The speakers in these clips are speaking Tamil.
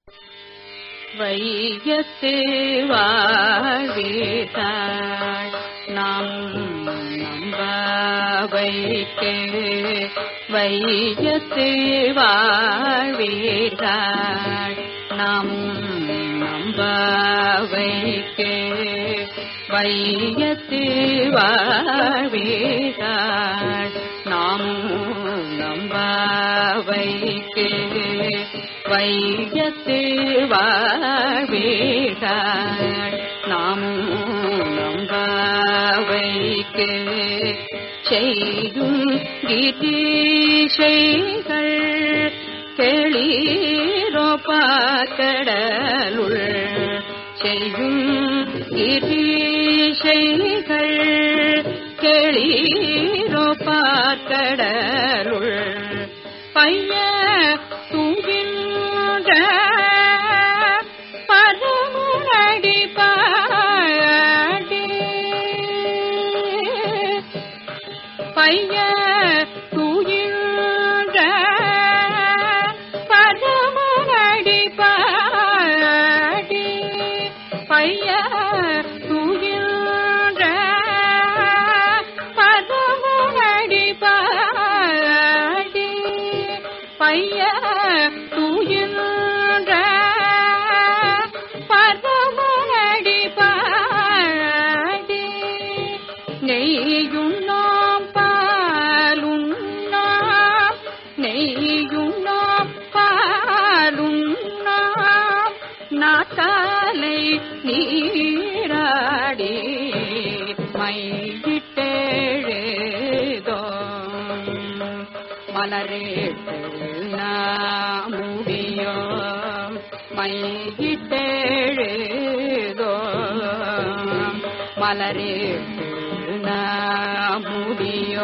வையத்து வாழ்வித்தாள் நாம் நம்ப வைக்க வையத்து வாழ்வீர்கள் நாம் நம்ப வைக்க வையத்து வாழ்வீர்கள் நாம் நம்ப வைக்க வையத்து வாழ்வீர்கள் நாமும் நம்ப வைக்க செய்யும் கீதீஷைகள் கேளீரோ பாக்கடலுள் செய்யும் கீதீஷைகள் கேளீரோ பார்க்கடலுள் பைய தூங்கின்ற பரமுனடி பாடி பைய தூயின்ற பரமுனடி பாடி பைய தூயின்ற பரமுனடி பாடி பைய தூயின்ற பரமுனடி பாடி நெய்யும் நாம் பாலும் நாம் நெய்யும் நாம் பாலும் நாம் நாட்டாலை நீராடி மையிட்டெழுதோ மலரேட்டு நாமுடியோ மையிட்டெழுதோ மலரேட்டு நாமுடியோ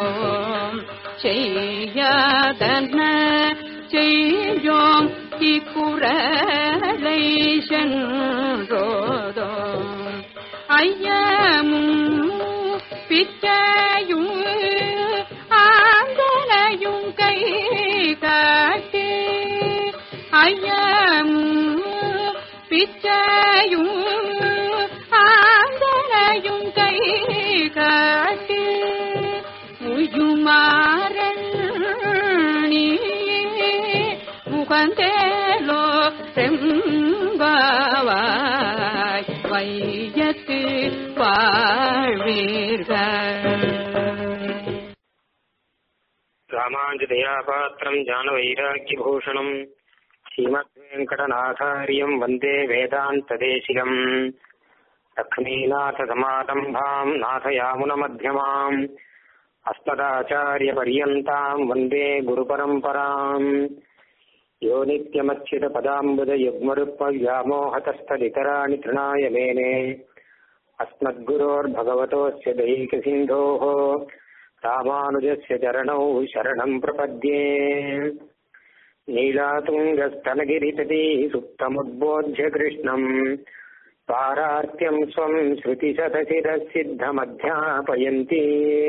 செய்யாதன செய்யோம் இக்குறலை சென்றோதோ ஐயமும் பிச்சையும் ஆந்தனையும் கை காட்டி ஐயமும் பிச்சையும் ஆந்தனையும் கை காட்டி உயுமாறன் நீ உகந்தேலோ செம்பாவாய் வையத்து வாழ்வீர்கள் ராமாஞ்சதயாபாத்திரம் ஞானவைராக்கியபூஷணம் ஸ்ரீமத்வேங்கடநாதாரியம் வந்தே வேதாந்ததேசிகம் லக்ஷ்மீநாथसमारम्भाम् नाथयामुनमध्यमाम् अस्मदाचार्यपर्यन्ताम् वन्दे गुरुपरम्पराम् यो नित्यमच्युतपदाम्बुजयुग्मरुक्मव्यामोहतस्तदितराणि तृणाय मेने अस्मद्गुरोर्भगवतोऽस्य दैकसिन्धोः रामानुजस्य चरणौ शरणम् प्रपद्ये नीलातुङ्गस्तनगिरितटी सुप्तमुद्बोध्य कृष्णम् पारार्त्यम् स्वम् श्रुतिशतशिरः सिद्धमध्यापयन्ती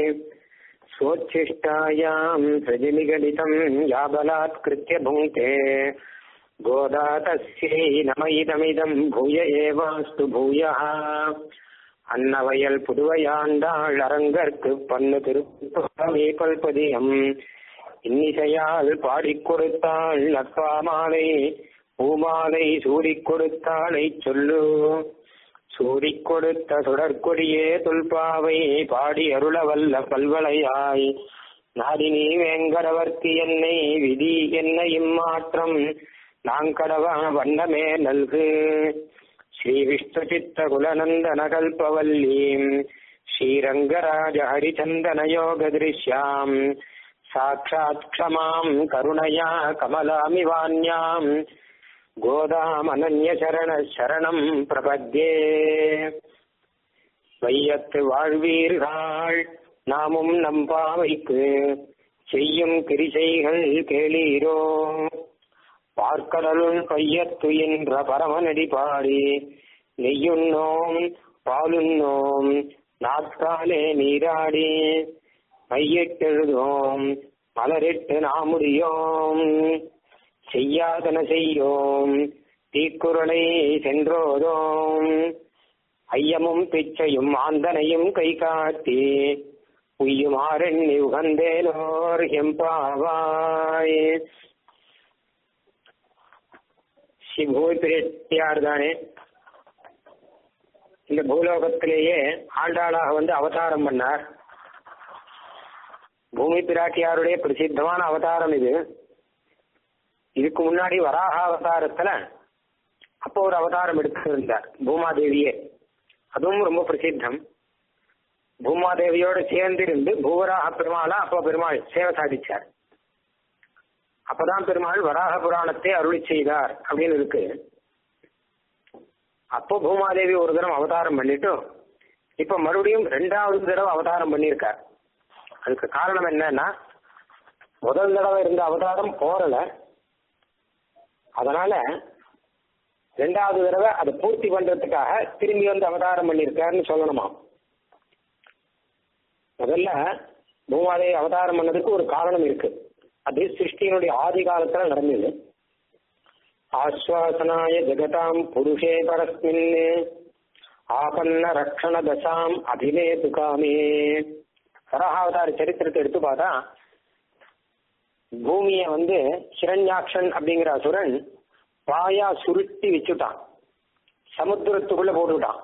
स्वोच्छिष्टायाम् सृजनिगलितम् या बलात्कृत्य भुङ्क्ते गोदा तस्यै नम इदमिदम् भूय एवास्तु भूयः அன்னவயல் புதுவையாண்டாள் அரங்கற்கு பண்ணு திருப்பமே பல்பதியம் இன்னிசையால் பாடிக் கொடுத்தாள் நற்பாமாலை பூமாலை சூடிக் கொடுத்தாளை சொல்லு சூடிக் கொடுத்த சுடற்கொடியே தொல்பாவை பாடி அருளவல்ல பல்வளையாய் நாடினி வேங்கடவர்த்தி என்னை விதி என்ன இம்மாற்றம் நாங்கடவ வண்ணமே நல்கு ஸ்ரீ விஷ்ணு சித்த குலநந்தன கல்பவல்லீம் ஸ்ரீரங்கராஜ ஹரிச்சந்தன யோக திருஷ்யாம் சாட்சாத் க்ஷமாம் கருணயா கமலாமிவான்யாம் கோதாமனன்யசரண சரணம் பிரபத்யே வையத்து வாழ்வீர்கள் நாமும் நம்பாவைக்கு செய்யும் கிரிசைகள் கேளீரோ பார்க்கடலுள் பையத்து என்ற பரமனடி பாடி நெய்யுண்ணோம் பாலுண்ணோம் நாற்காலே நீராடி மையிட்டெழுதோம் மலரிட்டு நாமுடியோம் செய்யாதன செய்யோம் தீக்குறளை சென்றோதோம் ஐயமும் பிச்சையும் ஆந்தனையும் கை காட்டி உய்யுமாறன் உகந்தேலோர் எம்பாவாய் சிபூய் பிரியார் தானே இந்த பூலோகத்திலேயே ஆண்டாளாக வந்து அவதாரம் பண்ணார் பூமி பிராட்டியாருடைய பிரசித்தமான அவதாரம் இது இதுக்கு முன்னாடி வராக அவதாரத்துல அப்போ ஒரு அவதாரம் எடுத்திருந்தார் பூமாதேவியே அதுவும் ரொம்ப பிரசித்தம் பூமாதேவியோட சேர்ந்திருந்து பூவராக பெருமாளா அப்போ பெருமாள் சேவை சாதிச்சார் அப்பதான் பெருமாள் வராக புராணத்தை அருளி செய்தார் அப்படின்னு இருக்கு அப்போ பூமாதேவி ஒரு தடவை அவதாரம் பண்ணிட்டு இப்ப மறுபடியும் ரெண்டாவது தடவை அவதாரம் பண்ணியிருக்கார் அதுக்கு காரணம் என்னன்னா முதல் தடவை இருந்த அவதாரம் போறல அதனால ரெண்டாவது தடவை அதை பூர்த்தி பண்றதுக்காக திரும்பி வந்து அவதாரம் பண்ணியிருக்காருன்னு சொல்லணுமா முதல்ல பூமாதேவி அவதாரம் பண்ணதுக்கு ஒரு காரணம் இருக்கு அது சிருஷ்டியினுடைய ஆதி காலத்துல நடந்தது ஆஸ்வாசனாய ஜெகதாம் புருஷே பரஸ்மின் ஆபன்ன ரக்ஷண தசாம் அபிநேது காமே வராகாவதார சரித்திரத்தை எடுத்து பார்த்தா பூமியை வந்து ஹிரண்யாக்ஷன் அப்படிங்கிற அசுரன் வாயா சுருட்டி வச்சுட்டான் சமுத்திரத்துக்குள்ள போட்டுவிட்டான்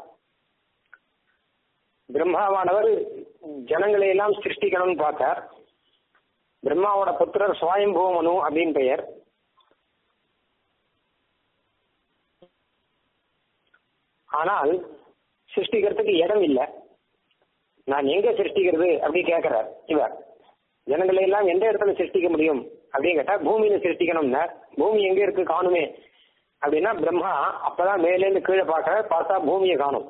பிரம்மாவானவர் ஜனங்களை எல்லாம் சிருஷ்டிக்கணும்னு பார்த்தார் பிரம்மாவோட புத்திரர் சுவாயம்பூமனு அப்படின்னு பெயர் ஆனால் சிருஷ்டிக்கிறதுக்கு இடம் இல்லை நான் எங்க சிருஷ்டிக்கிறது அப்படி கேட்கிறார் இவர் ஜனங்களை எல்லாம் எந்த இடத்துல சிருஷ்டிக்க முடியும் அப்படின்னு கேட்டா பூமியில சிருஷ்டிக்கணும்னா பூமி எங்க இருக்கு காணுமே அப்படின்னா பிரம்மா அப்பதான் மேலேருந்து கீழே பார்க்க பார்த்தா பூமியை காணும்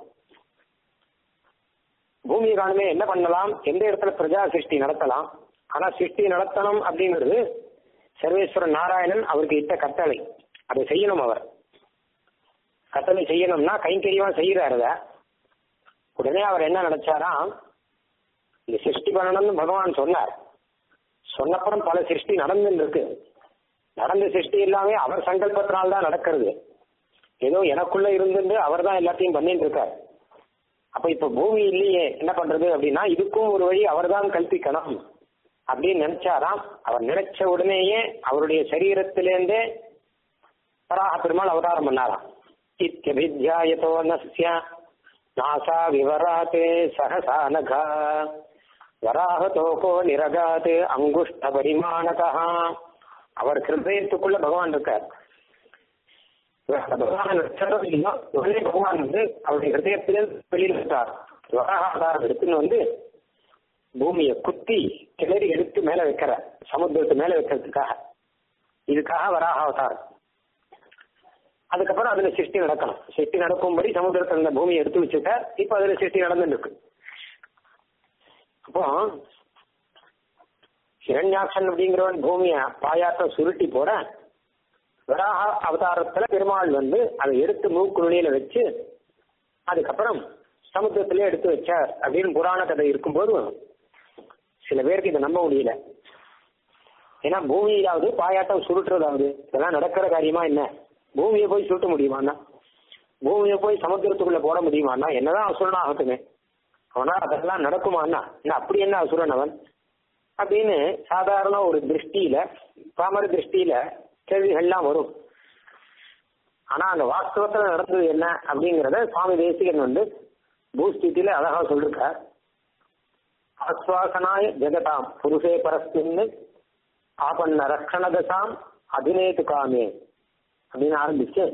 பூமியை காணுமே என்ன பண்ணலாம் எந்த இடத்துல பிரஜா சிருஷ்டி நடத்தலாம் ஆனா சிருஷ்டி நடத்தணும் அப்படிங்கிறது சர்வேஸ்வரன் நாராயணன் அவருக்கு இட்ட கட்டளை அதை செய்யணும் அவர் கட்டளை செய்யணும்னா கைங்கரியமா செய்யறாரு அதை உடனே அவர் என்ன நினைச்சாராம் இந்த சிருஷ்டி பண்ணணும்னு பகவான் சொன்னார் சொன்னப்புறம் பல சிருஷ்டி நடந்துன்னு இருக்கு நடந்த சிருஷ்டி எல்லாமே அவர் சங்கல்பத்தினால்தான் தான் நடக்கிறது ஏதோ எனக்குள்ள இருந்து அவர் தான் எல்லாத்தையும் பண்ணிட்டு இருக்கார் அப்ப இப்ப பூமி இல்லையே என்ன பண்றது அப்படின்னா இதுக்கும் ஒரு வழி அவர் தான் கல்பிக்கணும் அப்படின்னு நினைச்சாராம் அவர் நினைச்ச உடனேயே அவருடைய சரீரத்திலேருந்தே வராக பெருமாள் அவதாரம் பண்ணாராம் இத்தியபித்யாயதோ நஸ்ய நாசா விவராத் சகசா நகா வராகதோகோ நிரகாத் அங்குஷ்ட பரிமாணகா அவர் ஹிருதயத்துக்குள்ள பகவான் இருக்கார் பகவான் நினைச்சாரோ இல்லையோ உடனே பகவான் வந்து அவருடைய ஹிருதயத்திலே வெளியில் இருக்கார் வராக அவதாரம் எடுத்துன்னு வந்து பூமியை குத்தி கிளறி எடுத்து மேல வைக்கிற சமுத்திரத்து மேல வைக்கிறதுக்காக இதுக்காக வராக அவதாரம் அதுக்கப்புறம் அதுல சிருஷ்டி நடக்கணும் சிருஷ்டி நடக்கும்படி சமுத்திரத்தில் இருந்த பூமியை எடுத்து வச்சுட்டா இப்ப அதுல சிருஷ்டி நடந்துட்டு இருக்கு அப்போ ஹிரண்யாட்சன் அப்படிங்கிறவன் பூமியை பாயாட்டம் சுருட்டி போட வராக அவதாரத்துல பெருமாள் வந்து அதை எடுத்து மூக்கு நுனியில வச்சு அதுக்கப்புறம் சமுத்திரத்திலே எடுத்து வச்சார் அப்படின்னு புராண கதை இருக்கும்போது சில பேருக்கு இதை நம்ப முடியல ஏன்னா பூமியிலாவது பாயாட்டம் சுருட்டுறதாவது இதெல்லாம் நடக்கிற காரியமா என்ன பூமியை போய் சுருட்ட முடியுமாண்ணா பூமியை போய் சமுத்திரத்துக்குள்ள போட முடியுமாண்ணா என்னதான் அசுரனா ஆகட்டுமே அவனா அதெல்லாம் நடக்குமாண்ணா என்ன அப்படி என்ன அசுரன் அவன் அப்படின்னு சாதாரண ஒரு திருஷ்டியில பாமர திருஷ்டியில கேள்விகள்லாம் வரும் ஆனா அந்த வாஸ்தவத்துல நடந்தது என்ன அப்படிங்கறத சுவாமி தேசிகன் வந்து பூஸ்தியில அழகா சொல்லிருக்கார் ஆஸ்வாசனாய ஜெகதாம் புருஷே பரஸ்மின் ஆபன்ன ரக்ஷணதசாம் அபிநேது காமே அப்படின்னு ஆரம்பிச்சு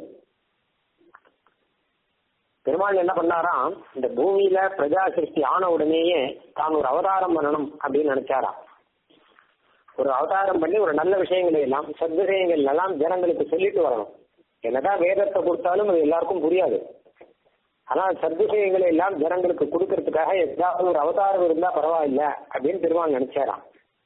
பெருமாள் என்ன பண்ணாராம் இந்த பூமியில பிரஜா சிருஷ்டி ஆன உடனேயே தான் ஒரு அவதாரம் பண்ணணும் அப்படின்னு நினைச்சாராம் ஒரு அவதாரம் பண்ணி ஒரு நல்ல விஷயங்களை எல்லாம் சத்விஷயங்கள் எல்லாம் ஜனங்களுக்கு சொல்லிட்டு வரணும் என்னதான் வேதத்தை கொடுத்தாலும் அது எல்லாருக்கும் புரியாது ஆனா சத்விஷயங்களை எல்லாம் ஜனங்களுக்கு கொடுக்கறதுக்காக ஏதாவது ஒரு அவதாரம் இருந்தா பரவாயில்ல அப்படின்னு பெருமாள் நினைச்சாராம்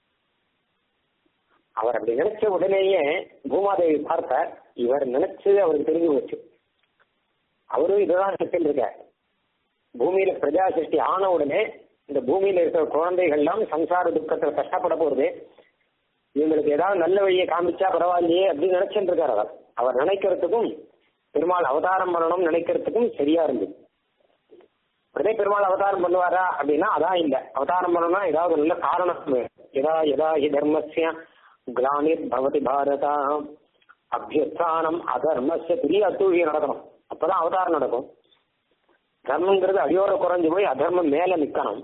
அவர் அப்படி நினைச்ச உடனேயே பூமாதேவி பார்த்தார் இவர் நினைச்சது அவருக்கு தெரிஞ்சு போச்சு அவரும் இதுதான் செட்டில் இருக்கார் பூமியில பிரஜா சிருஷ்டி ஆன உடனே இந்த பூமியில இருக்கிற குழந்தைகள் எல்லாம் சம்சார துக்கத்துல கஷ்டப்பட போறது இவங்களுக்கு ஏதாவது நல்ல வழியை காமிச்சா பரவாயில்லையே அப்படின்னு நினைச்சுட்டு இருக்கார் அவர் அவர் நினைக்கிறதுக்கும் பெருமாள் அவதாரம் பண்ணணும்னு நினைக்கிறதுக்கும் சரியா இருந்தது உடனே பெருமாள் அவதாரம் பண்ணுவாரா அப்படின்னா அதான் இல்ல அவதாரம் பண்ணணும்னா ஏதாவது நல்ல காரணம் வேணும். எதா எதா ஹி தர்மஸ்ய கிளானிர் பவதி பாரதா அபியஸ்தானம் அதர்மஸ்ய பெரிய அத்தூழியம் நடக்கணும் அப்பதான் அவதாரம் நடக்கும் தர்மங்கிறது அடியோட குறைஞ்சு போய் அதர்மம் மேல நிக்கணும்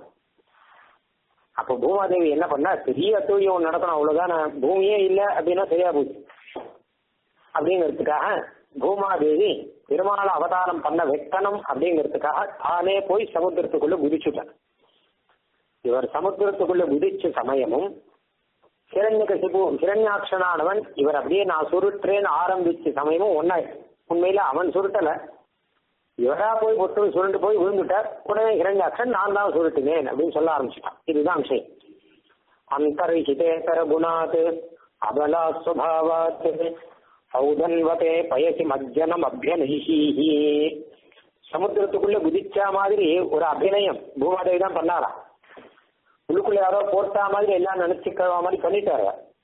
அப்ப பூமாதேவி என்ன பண்ணா பெரிய அத்தூழியம் ஒண்ணு நடக்கணும் அவ்வளவுதான் பூமியே இல்ல அப்படின்னா சரியா போச்சு அப்படிங்கிறதுக்காக பூமாதேவி பெருமாள் அவதாரம் பண்ண வைக்கணும் அப்படிங்கிறதுக்காக தானே போய் சமுத்திரத்துக்குள்ள குதிச்சுட்டார் இவர் சமுத்திரத்துக்குள்ள குதிச்ச சமயமும் ஹிரண்யகசிபு ஹிரண்யாட்சனானவன் இவர் அப்படியே நான் சுருட்டுறேன்னு ஆரம்பிச்ச சமயமும் ஒன்னா உண்மையில அவன் சுருட்டல இவரா போய் பொட்டு சுருண்டு போய் விழுந்துட்டார் உடனே ஹிரண்யாட்சன் நான் தான் சுருட்டினேன் அப்படின்னு சொல்ல ஆரம்பிச்சிட்டான் இதுதான் விஷயம் அந்தர்ஹிதேதர குணாத் அபலா சுபாவாத் ஔதன்வதே பயசி மஜ்ஜனம் அபியனஹிஹி சமுத்திரத்துக்குள்ள குதிச்சா மாதிரி ஒரு அபிநயம் பூமாதேவி தான் பண்ணாரா உள்ளுக்குள்ள யாரோ போட்டா மாதிரி எல்லாம் நினைச்சுக்கிற மாதிரி பண்ணிட்டாரு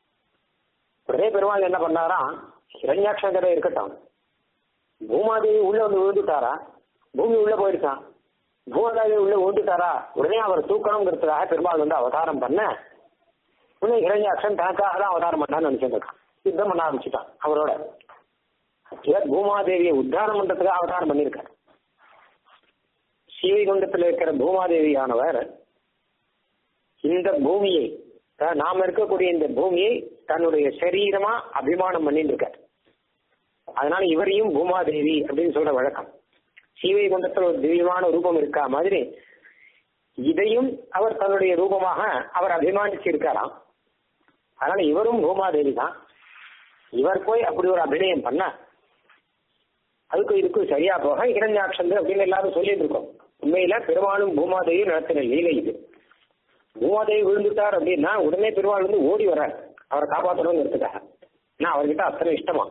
உடனே பெருமாள் என்ன பண்ணாராம் ஹிரண்யாட்சன் கதை இருக்கட்டும் பூமாதேவி உள்ள வந்து விழுந்துட்டாரா பூமி உள்ள போயிருக்கான் பூமாதேவி உள்ள விழுந்துட்டாரா உடனே அவர் தூக்கணுங்கிறதுக்காக பெருமாள் வந்து அவதாரம் பண்ண உடனே ஹிரண்யாட்சன் தனக்காக தான் அவதாரம் பண்ணான்னு நினைச்சிட்டு இருக்கான் யுத்தம் பண்ண ஆரம்பிச்சுட்டான் அவரோட இவர் பூமாதேவியை உத்தாரம் பண்றதுக்காக அவதாரம் பண்ணியிருக்கார் ஸ்ரீவைகுண்டத்தில் இருக்கிற பூமாதேவியானவர் இந்த பூமியை அஹ் நாம இருக்கக்கூடிய இந்த பூமியை தன்னுடைய சரீரமா அபிமானம் பண்ணிட்டு இருக்கார் அதனால இவரையும் பூமாதேவி அப்படின்னு சொல்ற வழக்கம் ஸ்ரீவைகுண்டத்தில் ஒரு திவ்யமான ரூபம் இருக்கா மாதிரி இதையும் அவர் தன்னுடைய ரூபமாக அவர் அபிமானிச்சு இருக்காராம் அதனால இவரும் பூமாதேவி தான் இவர் போய் அப்படி ஒரு அபிநயம் பண்ண அதுக்கு இதுக்கும் சரியா போக இரண்யாட்சந்து அப்படின்னு எல்லாரும் சொல்லிட்டு இருக்கோம் உண்மையில பெருமாளும் பூமாதேவியும் நடத்தின லீலை இது பூமாதேவி விழுந்துட்டார் அப்படின்னா உடனே பெருமாள் வந்து ஓடி வர்றார் அவரை காப்பாற்றணுங்கிறதுக்காக ஏன்னா அவர்கிட்ட அத்தனை இஷ்டமா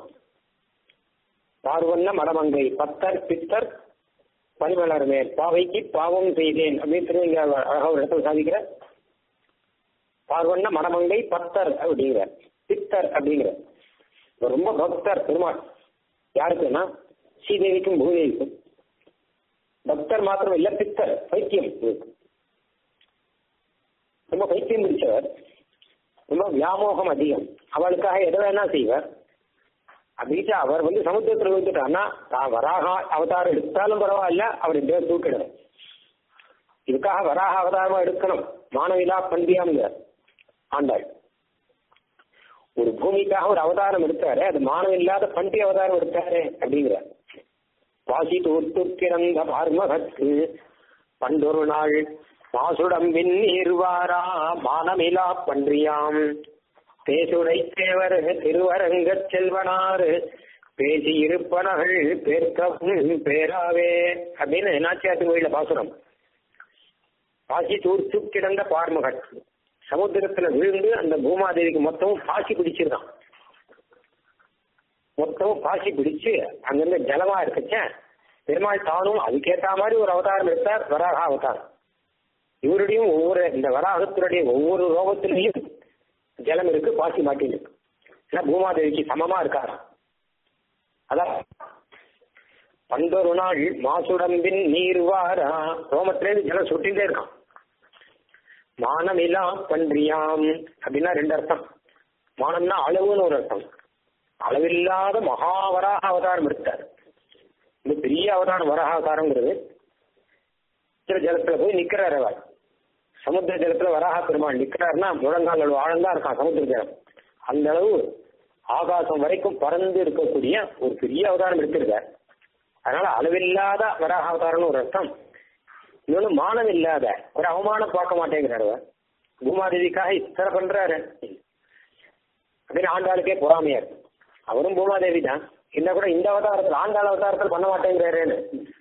பார்வண்ண மடமங்கை பத்தர் பித்தர் பனிமலர் மேல் பாவைக்கு பாவம் செய்தேன் அப்படின்னு திருவங்க அழகா ஒரு இடத்துல சாதிக்கிற பார்வண்ண மடமங்கை பத்தர் அப்படிங்கிற பித்தர் அப்படிங்கிற இவர் ரொம்ப பக்தர் பெருமாள் யாருக்குன்னா ஸ்ரீதேவிக்கும் பூதேவிக்கும் பக்தர் மாத்திரம் இல்ல பித்தர் பைத்தியம் இவருக்கு. ரொம்ப பைத்தியம் பிடிச்சவர் ரொம்ப வியாமோகம் அதிகம் அவளுக்காக எதை வேணா செய்வார் அப்படின்ட்டு அவர் வந்து சமுத்திரத்தில் விழுந்துட்டார்னா தான் வராக அவதாரம் எடுத்தாலும் பரவாயில்ல அவர் இந்த தூக்கிடும் இதுக்காக வராக அவதாரமா எடுக்கணும் மானவிலா பண்டியாம்ங்கிறார் ஆண்டாள் ஒரு பூமிக்காக ஒரு அவதாரம் எடுத்தாரு அது மானம் இல்லாத பண்டி அவதாரம் எடுத்தாரு அப்படிங்கிறார் வாசி தூர்த்துக்கிறந்த பார்மகத்து பண்டொரு நாள் மாசுடம்பின் நீர்வாரா மானமிலா பன்றியாம் பேசுடை தேவர் திருவரங்கச் செல்வனார் பேசி இருப்பனகள் பேர்க்கவும் பேராவே அப்படின்னு நாச்சியாத்து கோயில பாசுரம் பாசி தூர்த்து கிடந்த பார்மகன் சமுத்திரத்துல விழுந்து அந்த பூமாதேவிக்கு மொத்தமும் பாசி பிடிச்சிருக்கான் மொத்தமும் பாசி பிடிச்சு அங்கிருந்து ஜலமா இருக்குச்ச பெருமாள் தானும் அதுக்கேத்த மாதிரி ஒரு அவதாரம் எடுத்தார் வராக அவதாரம் இவருடையும் ஒவ்வொரு இந்த வராகத்தினுடைய ஒவ்வொரு ரோகத்திலையும் ஜலம் இருக்கு பாசி மாட்டி இருக்கு ஏன்னா பூமாதேவிக்கு சமமா இருக்காராம் அதான் பண்டொரு நாள் மாசுடம்பின் நீர் வாரா ரோமத்திலேருந்து ஜலம் சுட்டிகிட்டே இருக்கான் மானமிலா பன்றியாம் அப்படின்னா ரெண்டு அர்த்தம் மானம்னா அளவுன்னு ஒரு அர்த்தம் அளவில்லாத மகாவராக அவதாரம் எடுத்தார் இந்த பெரிய அவதாரம் வராக அவதாரங்கிறது சில ஜலத்துல போய் நிக்கிறார் அவர் சமுத்திர ஜலத்துல வராக பெருமாள் நிக்கிறாருன்னா முழங்கால் ஆழந்தா இருக்கான் சமுத்திர ஜலம் அந்த அளவு ஆகாசம் வரைக்கும் பறந்து இருக்கக்கூடிய ஒரு பெரிய அவதாரம் எடுத்திருக்கார் அதனால அளவில்லாத வராக அவதாரம்னு ஒரு அர்த்தம் இன்னொன்னு மானம் இல்லாத ஒரு அவமானம் பார்க்க மாட்டேங்கிறாரு அவர். பூமாதேவிக்காக இத்தனை பண்றாரு அப்படின்னு ஆண்டாளுக்கே பொறாமையா இருக்கு அவரும் பூமாதேவி தான் என்ன கூட இந்த அவதாரத்தில் ஆண்டாள் அவதாரத்தில் பண்ண மாட்டேங்கிறாருன்னு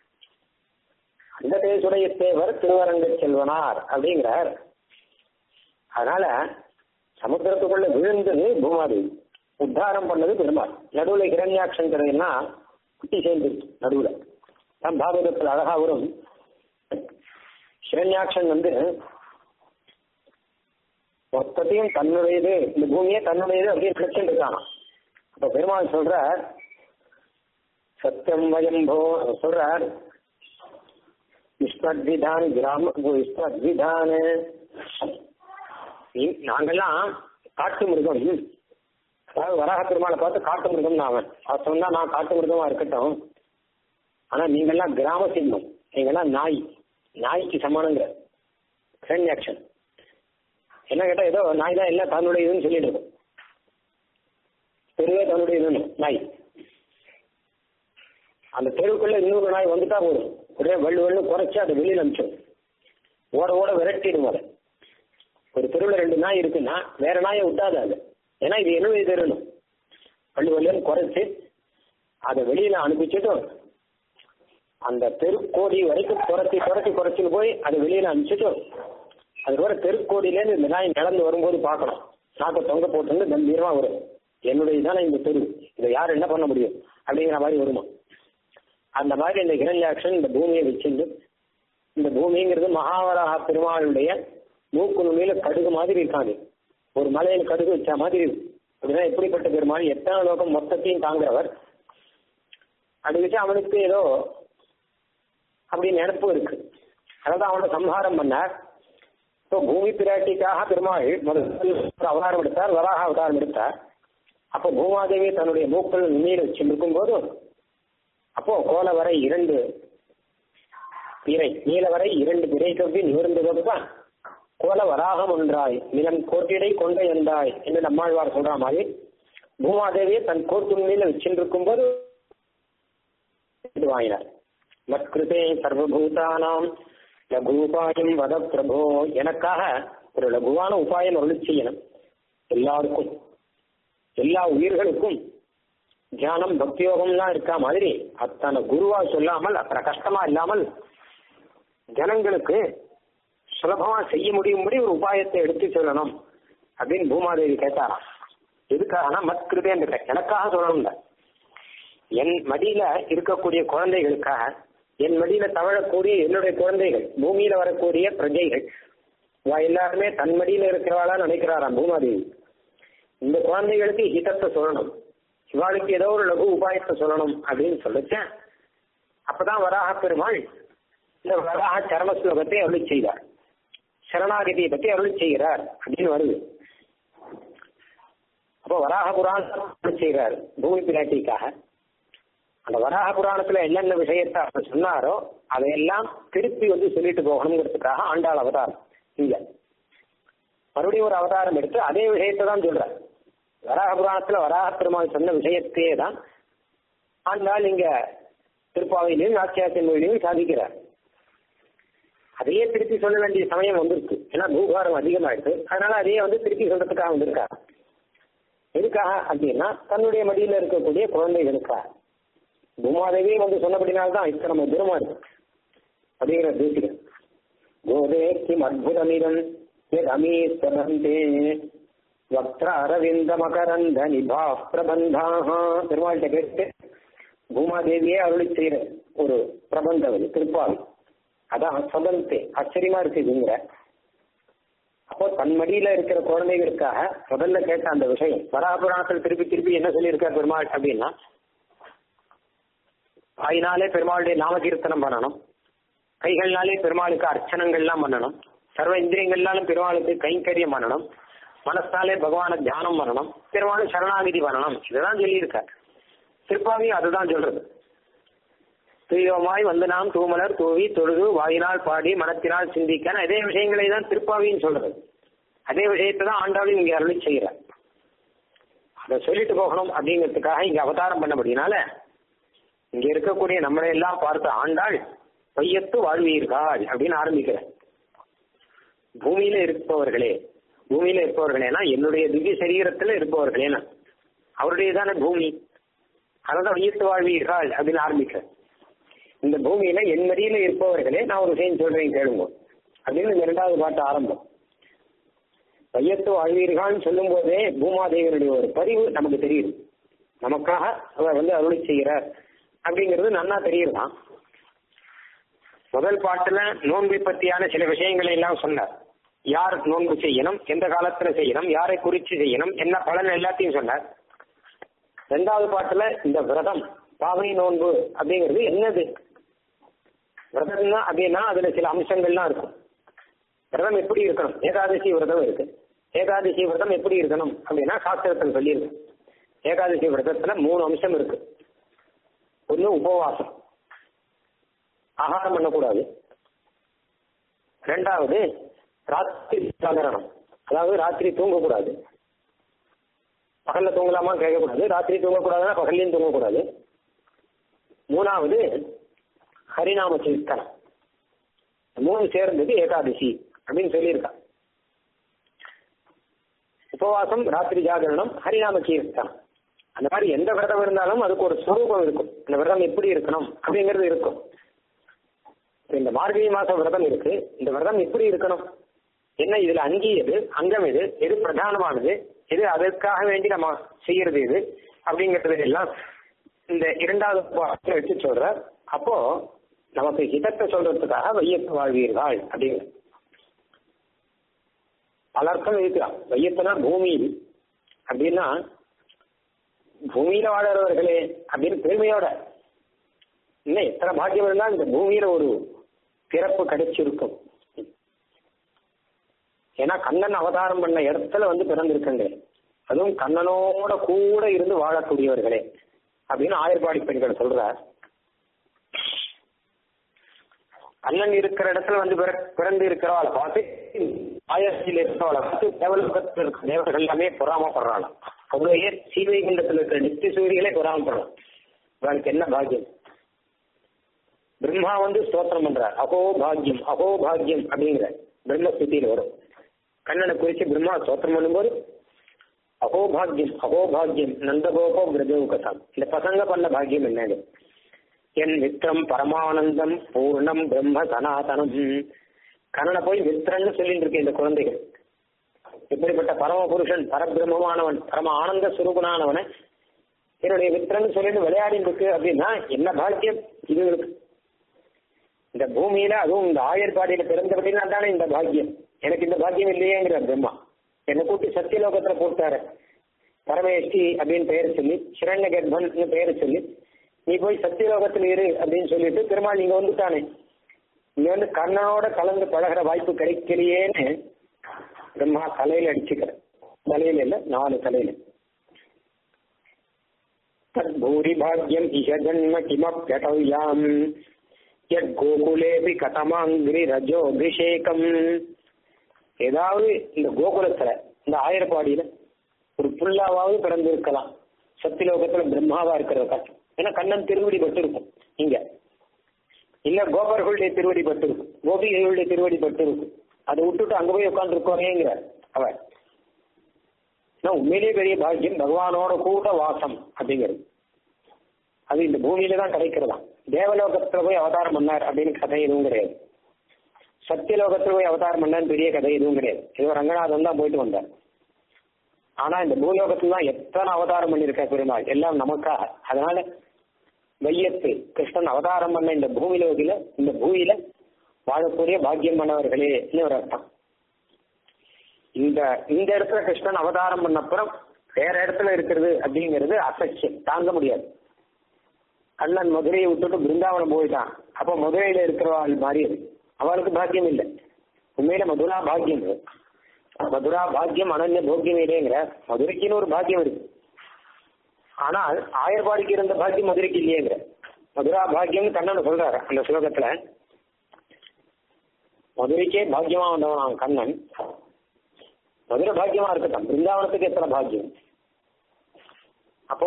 அந்த தேசுடைய தேவர் திருவரங்க செல்வனார் அப்படிங்கிறார் அதனால சமுத்திரத்துக்குள்ள விழுந்தது பூமாதேவி உத்தாரம் பண்ணது பெருமாள் நடுவுல இரண்யாட்சன் கதைன்னா குட்டி சேர்ந்துருச்சு நடுவுல தான் பாகவதத்தில் அழகா வரும் ஹிரண்யாட்சன் வந்து மொத்தத்தையும் தன்னுடையது இந்த பூமியே தன்னுடையது அப்படின்னு நினைச்சுட்டு இருக்கானா அப்ப பெருமாள் சொல்ற சத்தியம் வயம்போ சொல்றார் விஸ்வத்விதான் கிராம விஸ்வத்விதான் நாங்கெல்லாம் காட்டு மிருகம் அதாவது வராக பெருமாளை பார்த்து காட்டு மிருகம் தான் அவன் அவர் சொன்னா நான் காட்டு மிருகமா இருக்கட்டும் ஆனா நீங்கெல்லாம் கிராம சிம்மம் நீங்கெல்லாம் நாய் நாய்க்கு சமானங்கிற ஃப்ரெண்ட் ஆக்ஷன் என்ன கேட்டா ஏதோ நாய் தான் எல்லாம் தன்னுடைய இதுன்னு சொல்லிட்டு இருக்கும் தெருவே தன்னுடைய இதுன்னு நாய் அந்த தெருவுக்குள்ள இன்னொரு நாய் வந்துட்டா போதும் ஒரே வள்ளு வள்ளு குறைச்சி அதை வெளியில் அனுப்பிச்சோம் ஓட ஓட விரட்டிடும் அதை ஒரு தெருவில் ரெண்டு நாய் இருக்குன்னா வேற நாயை விட்டாது அது ஏன்னா இது என்னுடைய தெருணும் வள்ளு வள்ளுன்னு குறைச்சி அதை வெளியில அனுப்பிச்சிட்டும் அந்த தெருக்கோடி வரைக்கும் குறைச்சி குறைச்சி குறைச்சின்னு போய் அதை வெளியில அனுப்பிச்சிட்டும் அதுக்கப்புறம் தெருக்கோடியிலேருந்து இந்த நாய் நடந்து வரும்போது பார்க்கணும் சாக்கை தொங்க போட்டு கம்பீரமா வரும் என்னுடைய தானே இந்த தெரு இதை யார் என்ன பண்ண முடியும் அப்படிங்கிற மாதிரி வருமா அந்த மாதிரி இந்த இரண்யாட்சன் இந்த பூமியை வச்சிருந்து இந்த பூமிங்கிறது மகாவராக பெருமாளுடைய மூக்கு நுனியில கடுகு மாதிரி இருக்காது ஒரு மலையில கடுகு வச்ச மாதிரி இருக்கு அப்படின்னா எப்படிப்பட்ட பெருமாள் எத்தனை லோகம் மொத்தத்தையும் தாங்குறவர் அப்படி வச்சு அவனுக்கு ஏதோ அப்படி நினப்பு இருக்கு அதான் அவனோட சம்ஹாரம் பண்ணார் இப்போ பூமி பிராட்டிக்காக பெருமாள் முதல் அவதாரம் எடுத்தார் வராக அவதாரம் எடுத்தார் அப்போ பூமாதேவி தன்னுடைய மூக்கள் நுண்ணியில் வச்சிருக்கும் போது அப்போ கோல வரை இரண்டு பிறை நீல வரை இரண்டு பிறை கவ்வி நிமிர்ந்ததுதான் கோல வராகம் ஒன்றாய் நிலம் கோட்டிடை கொண்ட என்றாய் என்று நம்மாழ்வார் சொல்ற மாதிரி பூமாதேவியை தன் கோட்டுண்மையில வச்சிருக்கும் போது வாங்கினார் மத்கிருதே சர்வபூதானாம் லகு உபாயம் வத பிரபோ எனக்காக ஒரு லகுவான உபாயம் அருள் செய்யணும் எல்லாருக்கும் எல்லா உயிர்களுக்கும் தியானம் பக்தியோகம்லாம் இருக்கா மாதிரி அத்தனை குருவா சொல்லாமல் அத்தனை கஷ்டமா இல்லாமல் ஜனங்களுக்கு சுலபமா செய்ய முடியும்படி ஒரு உபாயத்தை எடுத்து சொல்லணும் அப்படின்னு பூமாதேவி கேட்டாராம் எதுக்காகனா மத்கிருதேன் எனக்காக சொல்லணும்ல என் மடியில இருக்கக்கூடிய குழந்தைகளுக்காக என் மடியில தவழக்கூடிய என்னுடைய குழந்தைகள் பூமியில வரக்கூடிய பிரஜைகள் இவ எல்லாருமே தன் மடியில இருக்கிறவாளா நினைக்கிறாராம் பூமாதேவி இந்த குழந்தைகளுக்கு ஹிதத்தை சொல்லணும் இவாளுக்கு ஏதோ ஒரு லகு உபாயத்தை சொல்லணும் அப்படின்னு சொல்லிச்சேன் அப்பதான் வராக பெருமாள் இந்த வராக சரண ஸ்லோகத்தை அருளி செய்தார் சரணாகதியை பற்றி அருளி செய்கிறார் அப்படின்னு வருது அப்போ வராக புராணம் அருளி செய்கிறார் பூமி பிராட்டிக்காக அந்த வராக புராணத்துல என்னென்ன விஷயத்தை அவர் சொன்னாரோ அதையெல்லாம் திருப்பி வந்து சொல்லிட்டு போகணுங்கிறதுக்காக ஆண்டாள் அவதாரம் இங்க மறுபடியும் ஒரு அவதாரம் எடுத்து அதே விஷயத்தை தான் சொல்றார் வராக புராணத்துல வராக பெருமாள் சொன்ன விஷயத்தையே தான் ஆண்டாள் இங்க திருப்பாவையிலையும் நாச்சியாத்தின் மொழியிலையும் சாதிக்கிறார் அதையே திருப்பி சொல்ல வேண்டிய சமயம் வந்திருக்கு ஏன்னா பூகாரம் அதிகமாயிடுது அதனால அதையே வந்து திருப்பி சொல்றதுக்காக வந்திருக்காரு எதுக்காக அப்படின்னா தன்னுடைய மடியில இருக்கக்கூடிய குழந்தைகளுக்காக பூமாதேவி வந்து சொன்னபடினால்தான் இப்ப நம்ம தூரமா இருக்கு அப்படிங்கிற தேசிகன் கோதே கிம் அத்புதமிதம் எதமீஸ்வரந்தே வக்ர அரவிந்த மகரந்த நிபா பிரபந்தாக பெருமாள்கிட்ட கேட்டு பூமாதேவியே அருளி செய்யற ஒரு பிரபந்தம் அது திருப்பாவி அதான் சொதந்தே ஆச்சரியமா இருக்கு இதுங்கிற அப்போ தன் மடியில இருக்கிற குழந்தைகளுக்காக முதல்ல கேட்ட அந்த விஷயம் வராபுராணத்தில் திருப்பி திருப்பி என்ன சொல்லியிருக்கார் பெருமாள் அப்படின்னா வாயினாலே பெருமாளுடைய நாமகீர்த்தனம் பண்ணணும் கைகள்னாலே பெருமாளுக்கு அர்ச்சனங்கள்லாம் பண்ணணும் சர்வ இந்திரியங்கள்னாலும் பெருமாளுக்கு கைங்கரியம் பண்ணணும் மனசாலே பகவான தியானம் பண்ணணும் பெருமாளும் சரணாகிதி பண்ணணும் இதுதான் சொல்லியிருக்கார் திருப்பாவையும் அதுதான் சொல்றது துயோமாய் வந்து நாம் தூமலர் தூவி தொழுது வாயினால் பாடி மனத்தினால் சிந்திக்க அதே விஷயங்களை தான் திருப்பாவின்னு சொல்றது அதே விஷயத்தை தான் ஆண்டாலும் இங்க அருளி செய்கிறார் அதை சொல்லிட்டு போகணும் அப்படிங்கிறதுக்காக இங்க அவதாரம் பண்ணபடினால இங்க இருக்கக்கூடிய நம்மளை எல்லாம் பார்த்து ஆண்டாள் பையத்து வாழ்வீர்கள் அப்படின்னு ஆரம்பிக்கிறார் பூமியில இருப்பவர்களே பூமியில இருப்பவர்களேனா என்னுடைய திவ்ய சரீரத்துல இருப்பவர்களேனா அவருடைய தானே பூமி அதான் வையத்து வாழ்வீர்கள் அப்படின்னு ஆரம்பிக்கிறார் இந்த பூமியில என் மடியில இருப்பவர்களே நான் ஒரு விஷயம் சொல்றேன் கேளுங்க அப்படின்னு இந்த இரண்டாவது பாட்டு ஆரம்பம் வையத்து வாழ்வீர்கள்னு சொல்லும் போதே பூமாதேவியனுடைய ஒரு பதிவு நமக்கு தெரியுது நமக்காக அவர் வந்து அருளி செய்கிறார் அப்படிங்கிறது நன்னா தெரியுதுதான் முதல் பாட்டுல நோன்பை பத்தியான சில விஷயங்களை எல்லாம் சொன்னார் யார் நோன்பு செய்யணும் எந்த காலத்துல செய்யணும் யாரை குறிச்சு செய்யணும் என்ன பலன் எல்லாத்தையும் சொன்னார் ரெண்டாவது பாட்டுல இந்த விரதம் பாவை நோன்பு அப்படிங்கிறது என்னது விரதம்னா அப்படின்னா அதுல சில அம்சங்கள்லாம் இருக்கும் விரதம் எப்படி இருக்கணும் ஏகாதசி விரதம் இருக்கு ஏகாதசி விரதம் எப்படி இருக்கணும் அப்படின்னா சாஸ்திரத்தில் சொல்லியிருக்கு ஏகாதசி விரதத்துல மூணு அம்சம் இருக்கு ஒண்ணு உபவாசம் ஆகாரம் பண்ணக்கூடாது ரெண்டாவது ராத்திரி ஜாகரணம் அதாவது ராத்திரி தூங்கக்கூடாது பகல்ல தூங்கலாமா கேட்கக்கூடாது ராத்திரி தூங்கக்கூடாதுன்னா பகல்லையும் தூங்கக்கூடாது மூணாவது ஹரிநாம கீர்த்தனம் மூணு சேர்ந்தது ஏகாதசி அப்படின்னு சொல்லியிருக்கா உபவாசம் ராத்திரி ஜாகரணம் ஹரிநாம கீர்த்தனம் அந்த மாதிரி எந்த விரதம் இருந்தாலும் அதுக்கு ஒரு ஸ்வரூபம் இருக்கும் இந்த விரதம் எப்படி இருக்கணும் அப்படிங்கிறது இருக்கும் இந்த மார்கழி மாசம் விரதம் இருக்கு இந்த விரதம் எப்படி இருக்கணும் என்ன இதுல அங்கி எது அங்கம் எது எது பிரதானமானது எது அதற்காக வேண்டி நம்ம செய்யறது எது அப்படிங்கிறது எல்லாம் இந்த இரண்டாவது பாடத்துல வச்சு சொல்ற அப்போ நமக்கு ஹிதத்தை சொல்றதுக்காக வையத்து வாழ்வீர்கள் அப்படிங்கிற பல அர்த்தம் இருக்கிறான் வையத்துனா பூமி அப்படின்னா பூமியில வாழறவர்களே அப்படின்னு பெருமையோட இன்னும் எத்தனை பாக்கியம் இருந்தா இந்த பூமியில ஒரு பிறப்பு கிடைச்சிருக்கும் ஏன்னா கண்ணன் அவதாரம் பண்ண இடத்துல வந்து பிறந்திருக்கங்க அதுவும் கண்ணனோட கூட இருந்து வாழக்கூடியவர்களே அப்படின்னு ஆயர்பாடி பெண்கள் சொல்றார் கண்ணன் இருக்கிற இடத்துல வந்து பிற- பிறந்து இருக்கிறவாள் பார்த்து ஆயர்ச்சியில் இருக்கிறவளை பார்த்து தேவலோகத்தில் இருக்கிற தேவர்கள் எல்லாமே பொறாமப்படுறாளாம் அவ்வளோ சீவைகுண்டத்தில் இருக்கிற நித்திய சூரியர்களே பொறாமப்படுறான் இவனுக்கு என்ன பாக்கியம் பிரம்மா வந்து ஸ்தோத்திரம் பண்றார் அகோ பாக்யம் அகோ பாக்யம் அப்படிங்கிற பிரம்ம ஸ்துதியில் வரும் கண்ணனை குறித்து பிரம்மா ஸ்தோத்திரம் பண்ணும்போது அகோ பாக்யம் அகோ பாக்யம் நந்தகோபோ பிரஜவு கதாம் இந்த பசங்க பண்ண பாக்கியம் என்னது என் மித்திரம் பரமானந்தம் பூர்ணம் பிரம்ம சனாதனம் கண்ணனை போய் மித்திரன்னு சொல்லிட்டு இருக்கேன் இந்த குழந்தைகள் இப்படிப்பட்ட பரம புருஷன் பரபிரம்மமானவன் பரம ஆனந்த சுரூபனானவனை என்னுடைய மித்திரன்னு சொல்லிட்டு விளையாடிட்டு இருக்கு அப்படின்னா என்ன பாக்கியம் இதுங்களுக்கு இந்த பூமியில அதுவும் இந்த ஆயர்பாடியில பிறந்தபடினா தானே இந்த பாக்கியம் எனக்கு இந்த பாக்கியம் இல்லையேங்கிற பிரம்மா என்னை கூட்டி சத்தியலோகத்துல போட்டாரு பரமேஷ்டி அப்படின்னு பெயர் சொல்லி சிரண்ய கர்ப்பன் பெயர் சொல்லி நீ போய் சத்தியலோகத்துல இரு அப்படின்னு சொல்லிட்டு பெருமாள் நீங்க வந்துட்டானே நீ வந்து கர்ணனோட கலந்து பழகுற வாய்ப்பு கிடைக்கலையேன்னு பிரம்மா தலையில அடிச்சுக்கிற தலையில இல்ல நாலு தலையில தத் பூரி பாக்யம் இஷ ஜன்ம கிமப்யட்டவ்யாம் யத் கோகுலேபி கதமாங்கிரி ரஜோபிஷேகம் ஏதாவது இந்த கோகுலத்துல இந்த ஆயிரப்பாடியில ஒரு புல்லாவாவது பிறந்திருக்கலாம் சத்தியலோகத்துல பிரம்மாவா இருக்கிறத காட்டும் ஏன்னா கண்ணன் திருவடி பட்டு இருக்கும் இங்க இல்ல கோபர்களுடைய திருவடி பட்டு இருக்கும் கோபிகைகளுடைய திருவடி பட்டு இருக்கும் அதை விட்டுட்டு அங்க போய் உட்கார்ந்து இருக்கோமேங்கிறார் அவர் ஏன்னா உண்மையிலேயே பெரிய பாக்கியம் பகவானோட கூட வாசம் அப்படிங்கிறது அது இந்த பூமியில தான் கிடைக்கிறதாம் தேவலோகத்துல போய் அவதாரம் பண்ணார் அப்படின்னு கதை எதுவும் கிடையாது சத்தியலோகத்துல போய் அவதாரம் பண்ணான்னு பெரிய கதை எதுவும் கிடையாது ஏதோ ரங்கநாதன் தான் போயிட்டு வந்தார் ஆனா இந்த பூலோகத்துல தான் எத்தனை அவதாரம் பண்ணியிருக்க பெருமாள் எல்லாம் நமக்காக அதனால வையத்து கிருஷ்ணன் அவதாரம் பண்ண இந்த பூமிலோகில இந்த பூமியில வாழக்கூடிய பாக்கியம் பண்ணவர்களே ஒரு அர்த்தம் இந்த இந்த இடத்துல கிருஷ்ணன் அவதாரம் பண்ணப்புறம் வேற இடத்துல இருக்கிறது அப்படிங்கிறது அசட்சியம் தாங்க முடியாது கண்ணன் மதுரையை விட்டுட்டு பிருந்தாவனம் போயிட்டான் அப்ப மதுரையில இருக்கிறவாள் மாதிரி அது. அவளுக்கு பாக்கியம் இல்லை உண்மையில மதுரா பாக்கியம் இது. மதுரா பாக்கியம் அனன்ய போக்கியம் இல்லைங்கிற மதுரைக்குன்னு ஒரு பாக்கியம் இருக்கு ஆனால் ஆயர்பாடிக்கு இருந்த பாக்கியம் மதுரைக்கு இல்லையேங்கிற மதுரா பாக்கியம் கண்ணன் சொல்றாரு அந்த ஸ்லோகத்துல மதுரைக்கே பாக்கியமா வந்தவன் அவன் கண்ணன் மதுரை பாக்கியமா இருக்கட்டும் பிருந்தாவனத்துக்கு எத்தனை பாக்கியம் அப்போ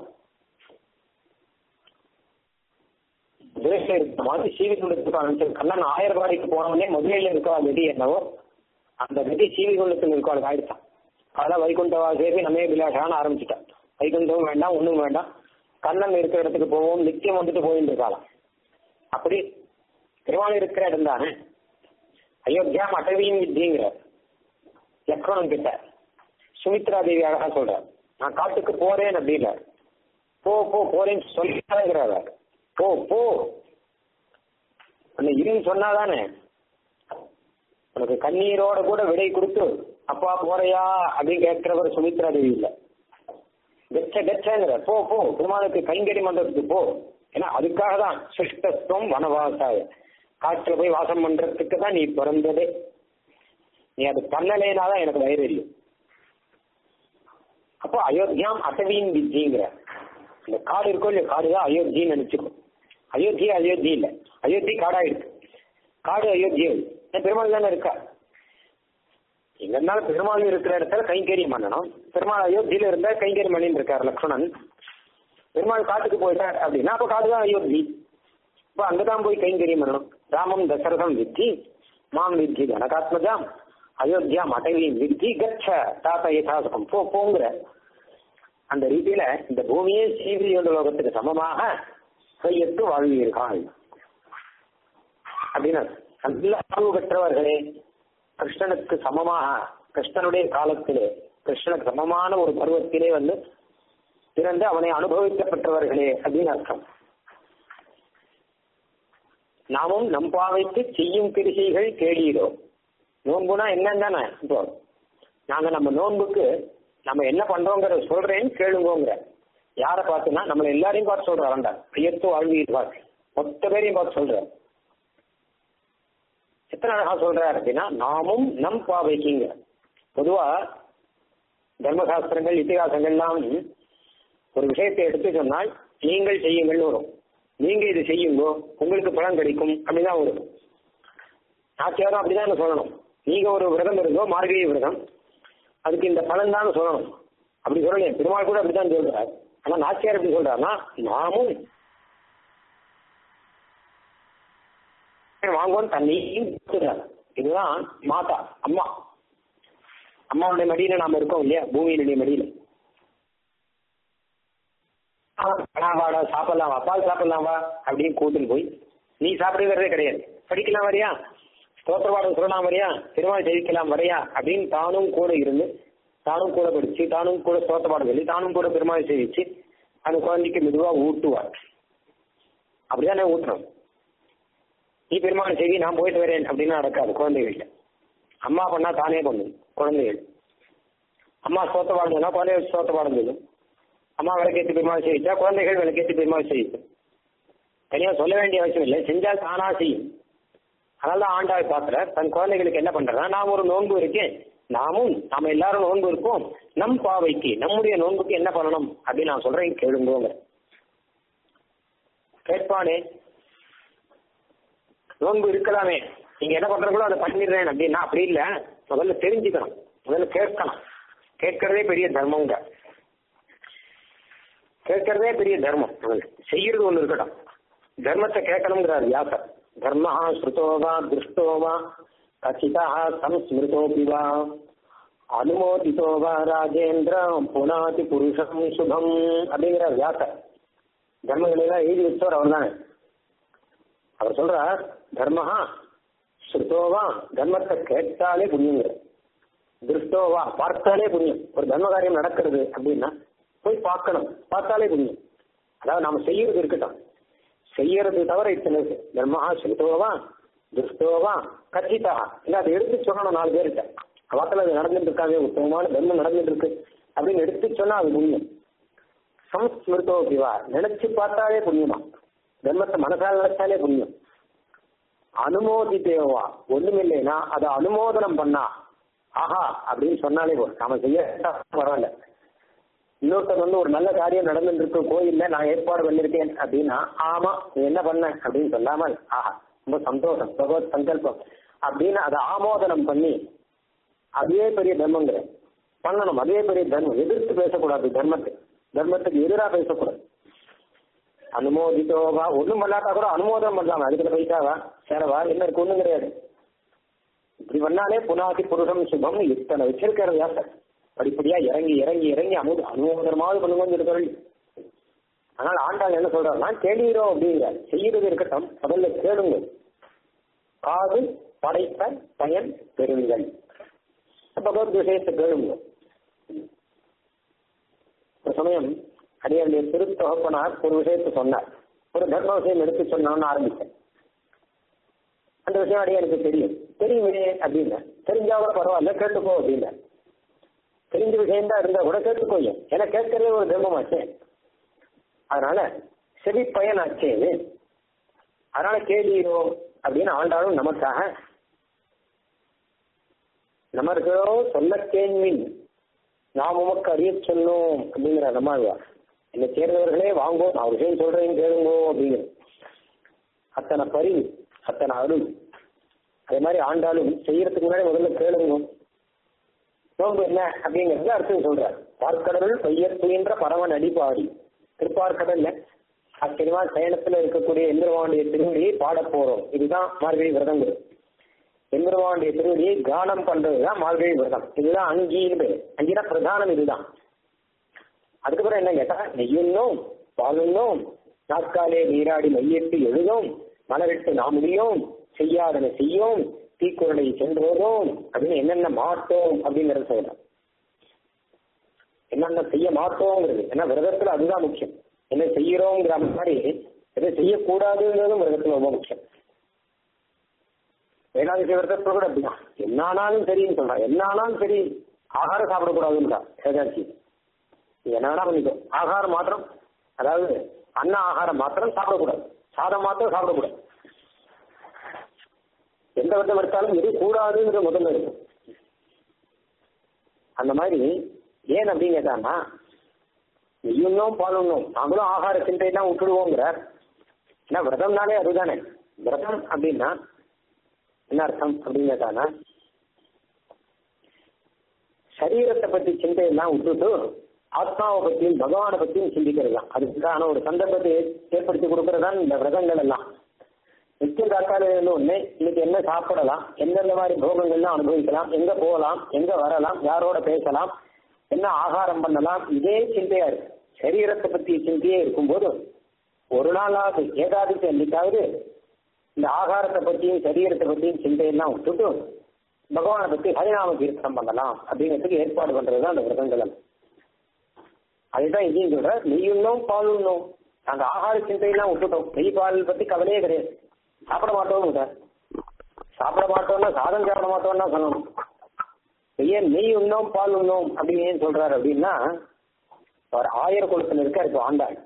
மதுரையில இருக்க மாதிரி சீவிகுண்டத்துக்கு அனுப்பிச்சு கண்ணன் ஆயர்பாடிக்கு போனவனே மதுரையில இருக்கவா கதி என்னவோ அந்த கதி சீவிகுண்டத்தில் இருக்கவளுக்கு ஆயிடுச்சான் அதான் வைகுண்டவா சேவி நமே பிலாஷான்னு ஆரம்பிச்சுட்டான் வைகுண்டமும் வேண்டாம் ஒண்ணும் வேண்டாம் கண்ணன் இருக்கிற இடத்துக்கு போவோம் நித்தியம் வந்துட்டு போயிட்டு இருக்காளாம் அப்படி திருவாளி இருக்கிற இடம் தானே அயோத்தியா அட்டவியும் வித்திங்கிற லக்ஷ்மணன் கிட்ட சுமித்ரா தேவி அழகா சொல்றார் நான் காட்டுக்கு போறேன் அப்படின்னா போ போ போறேன்னு சொல்லிட்டாங்கிறார் போ போ உன்னை இருன்னு சொன்னாதானே உனக்கு கண்ணீரோட கூட விடை கொடுத்து அப்பா போறையா அப்படின்னு கேட்கிறவர் சுமித்ரா தேவி இல்ல கச்ச கச்சங்கிற போ போ பெருமாளுக்கு கைங்கறி மன்றத்துக்கு போ ஏன்னா அதுக்காக தான் சிருஷ்டத்துவம் வனவாசாய காட்டுல போய் வாசம் பண்றதுக்கு தான் நீ பிறந்ததே நீ அது பண்ணலேனா தான் எனக்கு வயிறு எரியும் அப்போ அயோத்தியாம் அட்டவியின் வித்திங்கிற இந்த காடு இருக்கோ இல்லையோ காடு தான் அயோத்தின்னு நினைச்சுக்கோ அயோத்தி அயோத்தி இல்லை அயோத்தி காடா இருக்கு காடு அயோத்தி பெருமாள் தானே இருக்கா எங்க இருந்தாலும் பெருமாள் இருக்கிற இடத்துல கைங்கரியம் பண்ணணும் பெருமாள் அயோத்தியில இருந்தா கைங்கரியம் பண்ணிட்டு இருக்காரு லக்ஷ்மணன் பெருமாள் காட்டுக்கு போயிட்டார் அப்படின்னா அப்ப காடு தான் அயோத்தி இப்ப அங்கதான் போய் கைங்கரியம் பண்ணணும் ராமம் தசரதம் வித்தி மாம் வித்தி கனகாத்மஜாம் அயோத்தியா மடவியின் வித்தி கச்ச தாத்தா யதாசகம் போ போங்கிற அந்த ரீதியில இந்த பூமியே சீவியோட லோகத்துக்கு சமமாக கையெட்டு வாழ்வீர்கள் அப்படின்னு நல்ல அறிவு பெற்றவர்களே கிருஷ்ணனுக்கு சமமாக கிருஷ்ணனுடைய காலத்திலே கிருஷ்ணனுக்கு சமமான ஒரு பருவத்திலே வந்து பிறந்து அவனை அனுபவிக்கப்பட்டவர்களே அப்படின்னு அர்த்தம் நாமும் நம் பாவைக்கு செய்யும் கிருஷிகள் கேளீரோ நோன்புனா என்னன்னு தானே இப்போ நாங்க நம்ம நோன்புக்கு நம்ம என்ன பண்றோங்கிற சொல்றேன்னு கேளுங்கோங்கிற யாரை பார்த்துன்னா நம்மள எல்லாரையும் பார்த்து சொல்ற வேண்டாம் ஐயத்து வாழ்வீர்கள் மொத்த பேரையும் பார்த்து சொல்ற எத்தனை அழகா சொல்றாரு அப்படின்னா நாமும் நம் பாவைக்குங்க பொதுவா தர்மசாஸ்திரங்கள் இத்திகாசங்கள்லாம் ஒரு விஷயத்தை எடுத்து சொன்னால் நீங்கள் செய்யுங்கள்னு வரும் நீங்க இது செய்யுங்கோ உங்களுக்கு பலன் கிடைக்கும் அப்படின்னு தான் வரும் நாச்சியாரும் அப்படிதான் சொல்லணும் நீங்க ஒரு விரதம் இருந்தோ மார்கழி விரதம் அதுக்கு இந்த பலன் தான் சொல்லணும் அப்படி சொல்லலையே பெருமாள் கூட அப்படிதான் சொல்றார் ஆனா நாச்சியார் எப்படி சொல்றாருன்னா நாமும் வாங்குவோம் தண்ணியும் கொடுக்குறாரு இதுதான் மாதா அம்மா அம்மாவுடைய மடியில நாம இருக்கோம் இல்லையா பூமியினுடைய மடியில வாடா சாப்பிடலாம் வா பால் சாப்பிடலாம் வா அப்படின்னு கூட்டின்னு போய் நீ சாப்பிடுகிறதே கிடையாது படிக்கலாம் வரியா ஸ்தோத்திர பாடம் சொல்லலாம் வரியா திருமணம் ஜெயிக்கலாம் வரையா அப்படின்னு தானும் கூட இருந்து தானும் கூட படிச்சு தானும் கூட ஸ்தோத்திர பாடம் சொல்லி தானும் கூட பெருமாள் சேவிச்சு அந்த குழந்தைக்கு மெதுவா ஊட்டுவார் அப்படிதானே ஊட்டுறோம் நீ பெருமாள் செய்தி நான் போயிட்டு வரேன் அப்படின்னு நடக்காது குழந்தைகள்ல அம்மா பண்ணா தானே பண்ணும் குழந்தைகள் அம்மா சோத்த பாடுனா குழந்தைகள் சோத்த பாடம் சொல்லும் அம்மா விளக்கேற்றி பெருமாள் செய்விச்சா குழந்தைகள் விளக்கேற்றி பெருமாள் செய்யும் தனியா சொல்ல வேண்டிய அவசியம் இல்லை செஞ்சால் தானா செய்யும் அதனால தான் ஆண்டாள் பாக்குற தன் குழந்தைகளுக்கு என்ன பண்றா நாம் ஒரு நோன்பு இருக்கேன் நாமும் நாம எல்லாரும் நோன்பு இருப்போம் நம் பாவைக்கு நம்முடைய நோன்புக்கு என்ன பண்ணணும் அப்படின்னு நான் சொல்றேன் கேளுங்கோங்க கேட்பானே நோன்பு இருக்கலாமே நீங்க என்ன பண்றீங்களோ அதை பண்ணிடுறேன் அப்படின்னா அப்படி இல்ல முதல்ல தெரிஞ்சுக்கணும் முதல்ல கேட்கணும் கேட்கறதே பெரிய தர்மங்க கேட்கறதே பெரிய தர்மம் முதல்ல செய்யறது ஒண்ணு இருக்கட்டும் தர்மத்தை கேட்கணுங்கிறார் வியாசர் தர்ம ஸ்ருதோவா திருஷ்டோவா கச்சிதா சம்ஸ்மிருதோபி வா அனுமோதிதோவா ராஜேந்திர புனாதி புருஷம் சுபம் அப்படிங்கிறார் வியாசர் தர்மங்களெல்லாம் எழுதி வச்சவர் அவர் தானே அவர் சொல்றார் தர்மஹா ஸ்ருதோவா தர்மத்தை கேட்டாலே புண்ணியங்கிற திருஷ்டோவா பார்த்தாலே புண்ணியம் ஒரு தர்ம காரியம் நடக்கிறது அப்படின்னா போய் பார்க்கணும் பார்த்தாலே புண்ணியம் அதாவது நாம செய்யறது இருக்கட்டும் செய்யறது தவிர இத்தனை இருக்கு தர்மஹா ஸ்ருதோவா திருஷ்டோவா கச்சிதா இல்ல அதை எடுத்து சொல்லணும் நாலு பேர்கிட்ட அவாத்துல அது நடந்துட்டு இருக்காங்க உத்தமமான தர்மம் நடந்துட்டு இருக்கு அப்படின்னு எடுத்து சொன்னா அது புண்ணியம் சம்ஸ்மிருதோபிவா நினைச்சு பார்த்தாலே புண்ணியமா தர்மத்தை மனசால் நினைச்சாலே புண்ணியம் அனுமோதித்தேவா ஒண்ணுமில்லைனா அதை அனுமோதனம் பண்ணா ஆஹா அப்படின்னு சொன்னாலே போதும் நாம செய்ய பரவாயில்ல இன்னொருத்தர் வந்து ஒரு நல்ல காரியம் நடந்துட்டு இருக்கு கோயில்ல நான் ஏற்பாடு பண்ணிருக்கேன் அப்படின்னா ஆமா நீ என்ன பண்ண அப்படின்னு சொல்லாமல் ஆஹா ரொம்ப சந்தோஷம் பகவத் சங்கல்பம் அப்படின்னு அதை ஆமோதனம் பண்ணி அதுவே பெரிய தர்மங்கிற பண்ணணும் அதுவே பெரிய தர்மம் எதிர்த்து பேசக்கூடாது தர்மத்தை தர்மத்துக்கு எதிராக பேசக்கூடாது அனுமோதித்தோவா ஒண்ணும் பண்ணாட்டா கூட அனுமோதனம் பண்ணலாம் அதுக்குள்ள பைசாவா சேரவா என்ன இருக்கு ஒண்ணும் கிடையாது இப்படி பண்ணாலே புனாதி புருஷம் சுபம் இத்தனை வச்சிருக்கிற வியாசர் படிப்படியா இறங்கி இறங்கி இறங்கி அனு அனுமோதனமாவது பண்ணுவோம் இருக்கிறவள் ஆனால் ஆண்டாள் என்ன சொல்றாருன்னா கேளுகிறோம் அப்படிங்கிறார் செய்யறது இருக்கட்டும் முதல்ல கேளுங்க காது படைத்த பயன் பெறுங்கள் பகவத் விஷயத்தை கேளுங்க ஒரு சமயம் அடியாருடைய திருத்தொகப்பனார் ஒரு விஷயத்தை சொன்னார் ஒரு தர்ம விஷயம் எடுத்து சொன்னான்னு ஆரம்பிச்சேன் அந்த விஷயம் அடியாருக்கு தெரியும் தெரியுமே அப்படின்னு தெரிஞ்சா கூட பரவாயில்ல கேட்டுக்கோ அப்படின்னு தெரிஞ்ச விஷயம் தான் இருந்தா கூட கேட்டுக்கோங்க ஏன்னா கேட்கறதே ஒரு தர்மமாச்சே அதனால செவி பயனாச்சே இது அதனால கேளியோ அப்படின்னு ஆண்டாலும் நமக்காக நமக்கோ சொல்ல கேள்வின் நாம் உமக்கு அறிய சொன்னோம் அப்படிங்கிற நம்மாழ்வார் என்னை சேர்ந்தவர்களே வாங்கோ நான் ஒரு விஷயம் சொல்றேன் கேளுங்கோ அப்படிங்கிற அத்தனை பரிவு அத்தனை அருள் அதே மாதிரி ஆண்டாலும் செய்யறதுக்கு முன்னாடி முதல்ல கேளுங்க நோன்பு என்ன அப்படிங்கறது அர்த்தம் சொல்றார் பார்க்கடலுள் பையர் துயின்ற பரவன் அடிப்பாடி திருப்பார்கடல்ல ஆச்சரியமா சயனத்துல இருக்கக்கூடிய எந்திரவாண்டிய திருவடியை பாட போறோம் இதுதான் மார்கழி விரதங்கள் எந்திரவாண்டிய திருவடியை கானம் பண்றதுதான் மார்கழி விரதம் இதுதான் அங்கீன்னு பேரு அங்கீனா பிரதானம் இதுதான் அதுக்கப்புறம் என்ன கேட்டா நெய்யுன்னோம் பாலுன்னோம் நாட்காலே நீராடி மையிட்டு எழுதும் மலரிட்டு நாமுடியும் செய்யாதன செய்யோம் தீக்குறளை சென்றோதும் அப்படின்னு என்னென்ன மாட்டோம் அப்படிங்கறத சொல்லலாம் என்னென்ன செய்ய மாட்டோங்கிறது ஏன்னா விரதத்துல அதுதான் முக்கியம் என்ன செய்யறோங்கிற மாதிரி எதை செய்யக்கூடாதுங்கிறதும் விரதத்துல ரொம்ப முக்கியம் வேளாண்மை விரதத்துல கூட அப்படிதான் என்ன ஆனாலும் சரின்னு சொல்றான் என்ன ஆனாலும் சரி ஆகாரம் சாப்பிடக்கூடாதுன்றா ஏதாச்சி என்ன வேணா பண்ணிக்கோ ஆகாரம் மாத்திரம் அதாவது அன்ன ஆகாரம் மாத்திரம் சாப்பிடக்கூடாது சாதம் மாத்திரம் சாப்பிடக்கூடாது எந்த விதம் எடுத்தாலும் எது கூடாதுங்கிற முதல்ல இருக்கும் அந்த மாதிரி ஏன் அப்படின்னு கேட்டான்னா நெய்யுண்ணும் பாலுண்ணும் நாங்களும் ஆகார சிந்தையெல்லாம் விட்டுடுவோங்கிற ஏன்னா விரதம்னாலே அதுதானே விரதம் அப்படின்னா என்ன அர்த்தம் அப்படின்னு கேட்டானா சரீரத்தை பத்தி சிந்தையெல்லாம் விட்டுட்டு ஆத்மாவை பத்தியும் பகவானை பத்தியும் சிந்திக்கிறது தான் அதுக்கான ஒரு சந்தர்ப்பத்தை ஏற்படுத்தி கொடுக்கறதான் இந்த விரதங்கள் எல்லாம் நித்திய காக்கால ஒண்ணு இன்னைக்கு என்ன சாப்பிடலாம் எந்தெந்த மாதிரி போகங்கள்லாம் அனுபவிக்கலாம் எங்க போகலாம் எங்க வரலாம் யாரோட பேசலாம் என்ன ஆகாரம் பண்ணலாம் இதே சிந்தையா இருக்கு சரீரத்தை பத்தி சிந்தையே இருக்கும்போது ஒரு நாளாவது ஏதாவது என்னைக்காவது இந்த ஆகாரத்தை பத்தியும் சரீரத்தை பத்தியும் சிந்தையெல்லாம் விட்டுட்டு பகவானை பத்தி ஹரிநாம கீர்த்தனம் பண்ணலாம் அப்படிங்கிறதுக்கு ஏற்பாடு பண்றதுதான் அந்த விரதங்கள் எல்லாம். அதுதான் இதையும் சொல்ற நெய்யுண்ணும் பால் உண்ணும் நாங்க ஆகார சிந்தையெல்லாம் விட்டுட்டோம் நெய் பால் பத்தி கவலையே கிடையாது சாப்பிட மாட்டோம் சார் சாப்பிட மாட்டோம்னா சாதம் சாப்பிட மாட்டோம்னா சொல்லணும் ஏன் நெய் உண்ணோம் பால் உண்ணோம் அப்படின்னு ஏன் சொல்றாரு அப்படின்னா அவர் ஆயர் குலத்துல இருக்காரு இப்போ ஆண்டாள்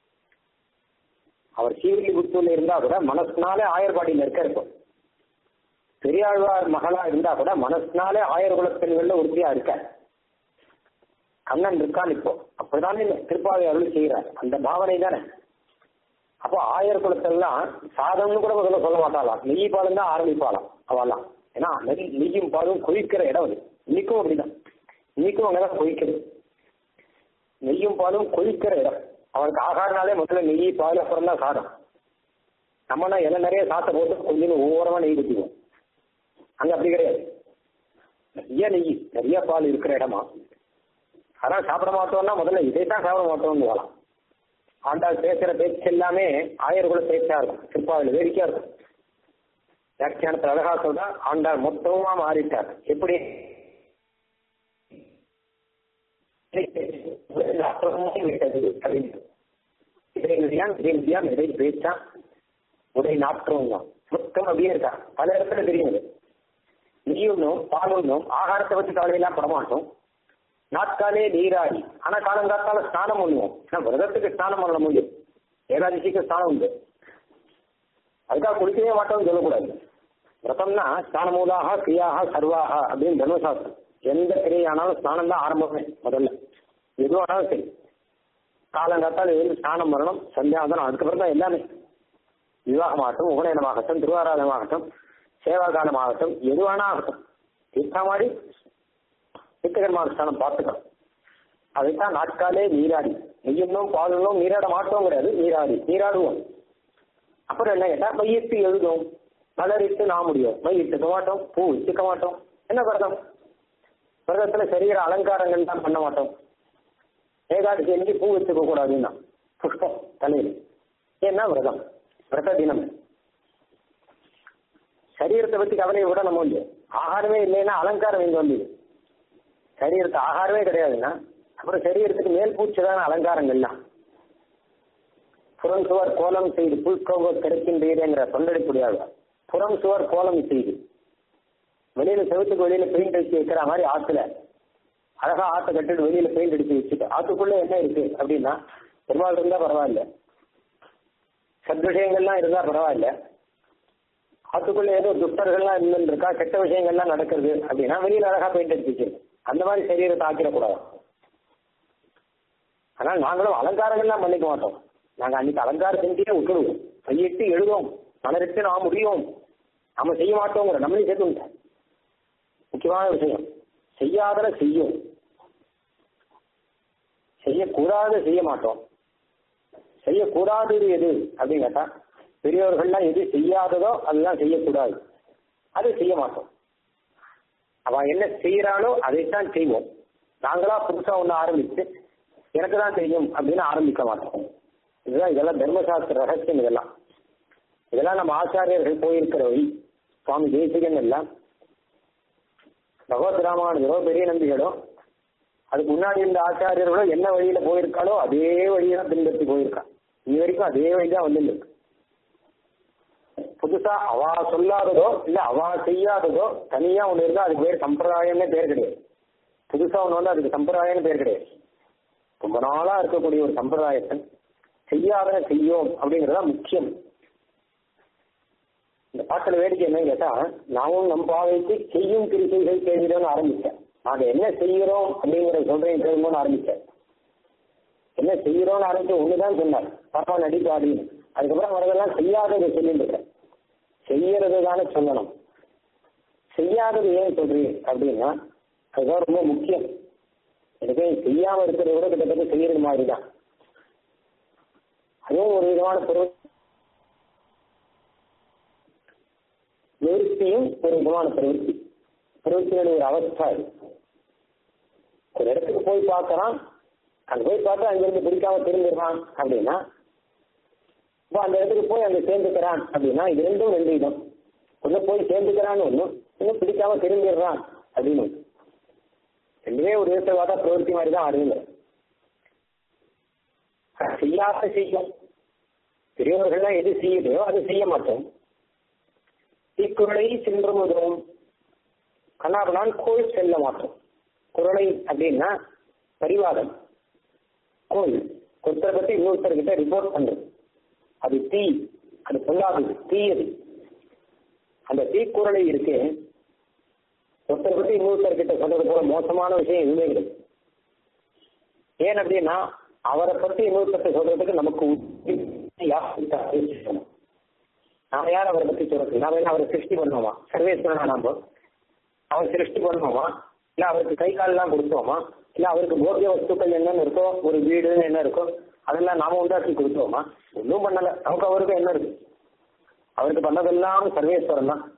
அவர் சீவிலிபுத்தூர்ல இருந்தா கூட மனசுனாலே ஆயர்பாடியில இருக்காரு இப்போ பெரியாழ்வார் மகளா இருந்தா கூட மனசுனாலே ஆயர் குலப்பெண்கள்ல உறுதியா இருக்கார் கண்ணன் இருக்கான் இப்போ அப்படிதானே திருப்பாவை அருள் செய்கிறார் அந்த பாவனை தானே அப்போ ஆயர் குலத்தெல்லாம் சாதம்னு கூட முதல்ல சொல்ல மாட்டாளாம் நெய் பாலும் தான் ஆரம்பிப்பாளாம் அவெல்லாம் ஏன்னா நெய் நெய்யும் பாலும் கொதிக்கிற இடம் அது இன்னைக்கும் அப்படிதான் இன்னைக்கும் அங்கதான் கொதிக்கிறது நெய்யும் பாலும் கொதிக்கிற இடம் அவனுக்கு ஆகாரனாலே முதல்ல நெய் பால் அப்புறம் தான் சாதம் நம்மனா எல்லாம் நிறைய சாத்தை போட்டு கொஞ்சம் ஓரமா நெய் ஊற்றிக்குவோம் அங்க அப்படி கிடையாது நிறைய நெய் நிறைய பால் இருக்கிற இடமா அதான் சாப்பிட மாட்டோம்னா முதல்ல இதைத்தான் சாப்பிட மாட்டோம்னு வரலாம் ஆண்டாள் பேசுற பேச்சு எல்லாமே ஆயர் கூட பேச்சா இருக்கும் திருப்பாவில் வேடிக்கையா இருக்கும் வியாக்கியானத்தில் அழகா சொல்றா ஆண்டாள் மொத்தமா மாறிட்டார் எப்படி இடை பேச்சா உடை நாற்றவங்க மொத்தம் அப்படியே இருக்கா பல இடத்துல தெரியும் இது நெய்யுண்ணும் பாலுண்ணும் ஆகாரத்தை பத்தி கவலையெல்லாம் படமாட்டோம் நாட்காலே நீராடி ஆனா காலங்காத்தால ஸ்நானம் பண்ணுவோம் ஏன்னா விரதத்துக்கு ஸ்நானம் பண்ண முடியும் ஏகாதசிக்கு ஸ்நானம் உண்டு அதுக்காக குளிக்கவே மாட்டோம்னு சொல்லக்கூடாது விரதம்னா ஸ்நான மூலாக கிரியாக சர்வாக அப்படின்னு தர்மசாஸ்திரம் எந்த கிரியானாலும் ஸ்நானம் தான் ஆரம்பமே முதல்ல எதுவானாலும் சரி காலங்காத்தால எழுந்து ஸ்நானம் பண்ணணும் சந்தியாவந்தனம் அதுக்கப்புறம் தான் எல்லாமே விவாகமாகட்டும் உபநயனமாகட்டும் திருவாராதனமாகட்டும் சேவாகாலமாகட்டும் எதுவானா ஆகட்டும் தீர்த்தமாடி நித்தியகர்மானுஷ்டானம் பார்த்துக்கணும் அதைத்தான் நாட்காலே நீராடி நெய்யுண்ணும் பாலுண்ணும் நீராட மாட்டோம் கிடையாது நீராடி நீராடுவோம் அப்புறம் என்ன கேட்டா மையிட்டு எழுதும் மலரிட்டு நான் முடியும் மை இட்டுக்க மாட்டோம் பூ வச்சுக்க மாட்டோம் என்ன விரதம் விரதத்துல சரீர அலங்காரங்கள் தான் பண்ண மாட்டோம் ஏகாதசி அன்னைக்கு பூ வச்சுக்க கூடாதுன்னா புஷ்பம் தலையில் ஏன்னா விரதம் விரத தினம் சரீரத்தை பத்தி கவலையை விட நம்ம வந்து ஆகாரமே இல்லைன்னா அலங்காரம் எங்க வந்தது சரீரத்து ஆகாரமே கிடையாதுன்னா அப்புறம் சரீரத்துக்கு மேல் பூச்சிதான அலங்காரங்கள்லாம் புறம் சுவர் கோலம் செய்து புல்கோவ கிடைக்கின்றீரேங்கிற தொண்டடிப்புடியாக புறம் சுவர் கோலம் செய்து வெளியில செவத்துக்கு வெளியில பெயிண்ட் வச்சு வைக்கிற மாதிரி ஆத்துல அழகா ஆட்டை கட்டிட்டு வெளியில பெயிண்ட் அடிச்சு வச்சுட்டு ஆத்துக்குள்ள என்ன இருக்கு அப்படின்னா பெருமாள் இருந்தா பரவாயில்ல சத்விஷயங்கள்லாம் இருந்தா பரவாயில்ல ஆத்துக்குள்ள ஏதோ துஷ்டர்கள்லாம் இருந்துன்னு இருக்கா கெட்ட விஷயங்கள்லாம் நடக்கிறது அப்படின்னா வெளியில அழகா பெயிண்ட் அடிச்சு வச்சிருக்கு அந்த மாதிரி சரீரத்தை ஆக்கிடக்கூடாது ஆனால் நாங்களும் அலங்காரங்கள்லாம் பண்ணிக்க மாட்டோம் நாங்க அன்னைக்கு அலங்காரம் செஞ்சே விட்டுடுவோம் கையிட்டு எழுதுவோம் மலரிட்டு நாம் முடியும் நம்ம செய்ய மாட்டோங்கிற நம்மளையும் சேர்த்து முக்கியமான விஷயம் செய்யாதல செய்யும் செய்யக்கூடாத செய்ய மாட்டோம் செய்யக்கூடாதது எது அப்படின்னு கேட்டா பெரியவர்கள்லாம் எது செய்யாததோ அதுதான் செய்யக்கூடாது அது செய்ய மாட்டோம் அவ என்ன செய்யறாளோ அதைத்தான் செய்வோம் நாங்களா புதுசா ஒண்ணு ஆரம்பிச்சு எனக்கு தான் தெரியும் அப்படின்னு ஆரம்பிக்க மாட்டோம் இதுதான் இதெல்லாம் தர்மசாஸ்திர ரகசியம் இதெல்லாம் இதெல்லாம் நம்ம ஆச்சாரியர்கள் போயிருக்கிற வழி சுவாமி தேசிகன் எல்லாம் பகவத் ராமானுஜரோ பெரிய நம்பிகளோ அதுக்கு முன்னாடி இருந்த ஆச்சாரியர்களோ என்ன வழியில போயிருக்காளோ அதே வழியை தான் பின்பற்றி போயிருக்கா இது வரைக்கும் அதே வழிதான் வந்து இருக்கு புதுசா அவா சொல்லாததோ இல்ல அவா செய்யாததோ தனியா ஒண்ணு இருந்தா அதுக்கு பேர் சம்பிரதாயம்னே பேர் கிடையாது புதுசா ஒண்ணு வந்து அதுக்கு சம்பிரதாயம்னு பேர் கிடையாது ரொம்ப நாளா இருக்கக்கூடிய ஒரு சம்பிரதாயத்தை செய்யாத செய்யும் அப்படிங்கறதா முக்கியம் இந்த பாட்டுல வேடிக்கை என்னன்னு கேட்டா நாமும் நம் பாவைக்கு செய்யும் கிருசைகள் செய்கிறோம்னு ஆரம்பிச்சேன் நாங்க என்ன செய்கிறோம் அப்படிங்கறத சொல்றேன் கேளுங்கன்னு ஆரம்பிச்சேன் என்ன செய்யறோம்னு ஆரம்பிச்சு ஒண்ணுதான் சொன்னார் பாப்பா நடிப்பாடின்னு அதுக்கப்புறம் வரதெல்லாம் செய்யாததை சொல்லிட்டு இருக்கேன் செய்யறது தானே சொல்லணும் செய்யாதது ஏன் சொல்றீங்க அப்படின்னா அதுதான் ரொம்ப முக்கியம் எனக்கு செய்யாம இருக்கிறத விட கிட்டத்தட்ட செய்யறது மாதிரி தான் அதுவும் ஒரு விதமான பொருள் நிவர்த்தியும் ஒரு விதமான பிரவൃத்தி பிரவൃத்தியோட ஒரு அவஸ்தா இது ஒரு இடத்துக்கு போய் பார்க்கறான் அங்க போய் பார்த்து அங்கிருந்து பிடிக்காம திரும்பிடுறான் அப்படின்னா இப்போ அந்த இடத்துக்கு போய் அங்க சேர்ந்துக்கிறான் அப்படின்னா இது ரெண்டும் ரெண்டு விதம் ஒண்ணு போய் சேர்ந்துக்கிறான்னு ஒண்ணும் இன்னும் பிடிக்காம திரும்பிடுறான் அப்படின்னு ஒண்ணு. ரெண்டுமே ஒரு விதத்தை பிரவൃத்தி மாதிரி தான் ஆடுங்க செய்யாத செய்யும் பெரியவர்கள்லாம் எது செய்யுதோ அது செய்ய மாட்டோம் தீக்குறளை சென்று முதலும் கண்ணாபனால் கோல் செல்ல மாட்டோம் குரலை அப்படின்னா பரிவாதம் கோல் ஒருத்தரை பத்தி இன்னொருத்தர்கிட்ட ரிப்போர்ட் பண்றது அது தீ அது பொல்லாதது தீயது அந்த தீக்குறளை இருக்கு ஒருத்தரை பத்தி இன்னொருத்தர்கிட்ட சொல்றது போல மோசமான விஷயம் எதுவுமே கிடையாது ஏன் அப்படின்னா அவரை பத்தி இன்னொருத்தர் சொல்றதுக்கு நமக்கு உறுதி யார் இருக்கணும். நாம யார் அவரை பத்தி சொல்றது நாம என்ன அவரை சிருஷ்டி பண்ணுவோமா சர்வேஸ்வரனா நாம அவர் சிருஷ்டி பண்ணுவோமா இல்ல அவருக்கு கை கால்லாம் கொடுத்தோமா இல்ல அவருக்கு போகிய வஸ்துக்கள் என்னன்னு இருக்கோ ஒரு வீடுன்னு என்ன இருக்கோ அதெல்லாம் நாம உண்டாக்கி கொடுத்தோமா ஒன்றும் பண்ணல நமக்கு அவருக்கு என்ன இருக்கு அவருக்கு பண்ணதெல்லாம் சர்வேஸ்வரன் தான்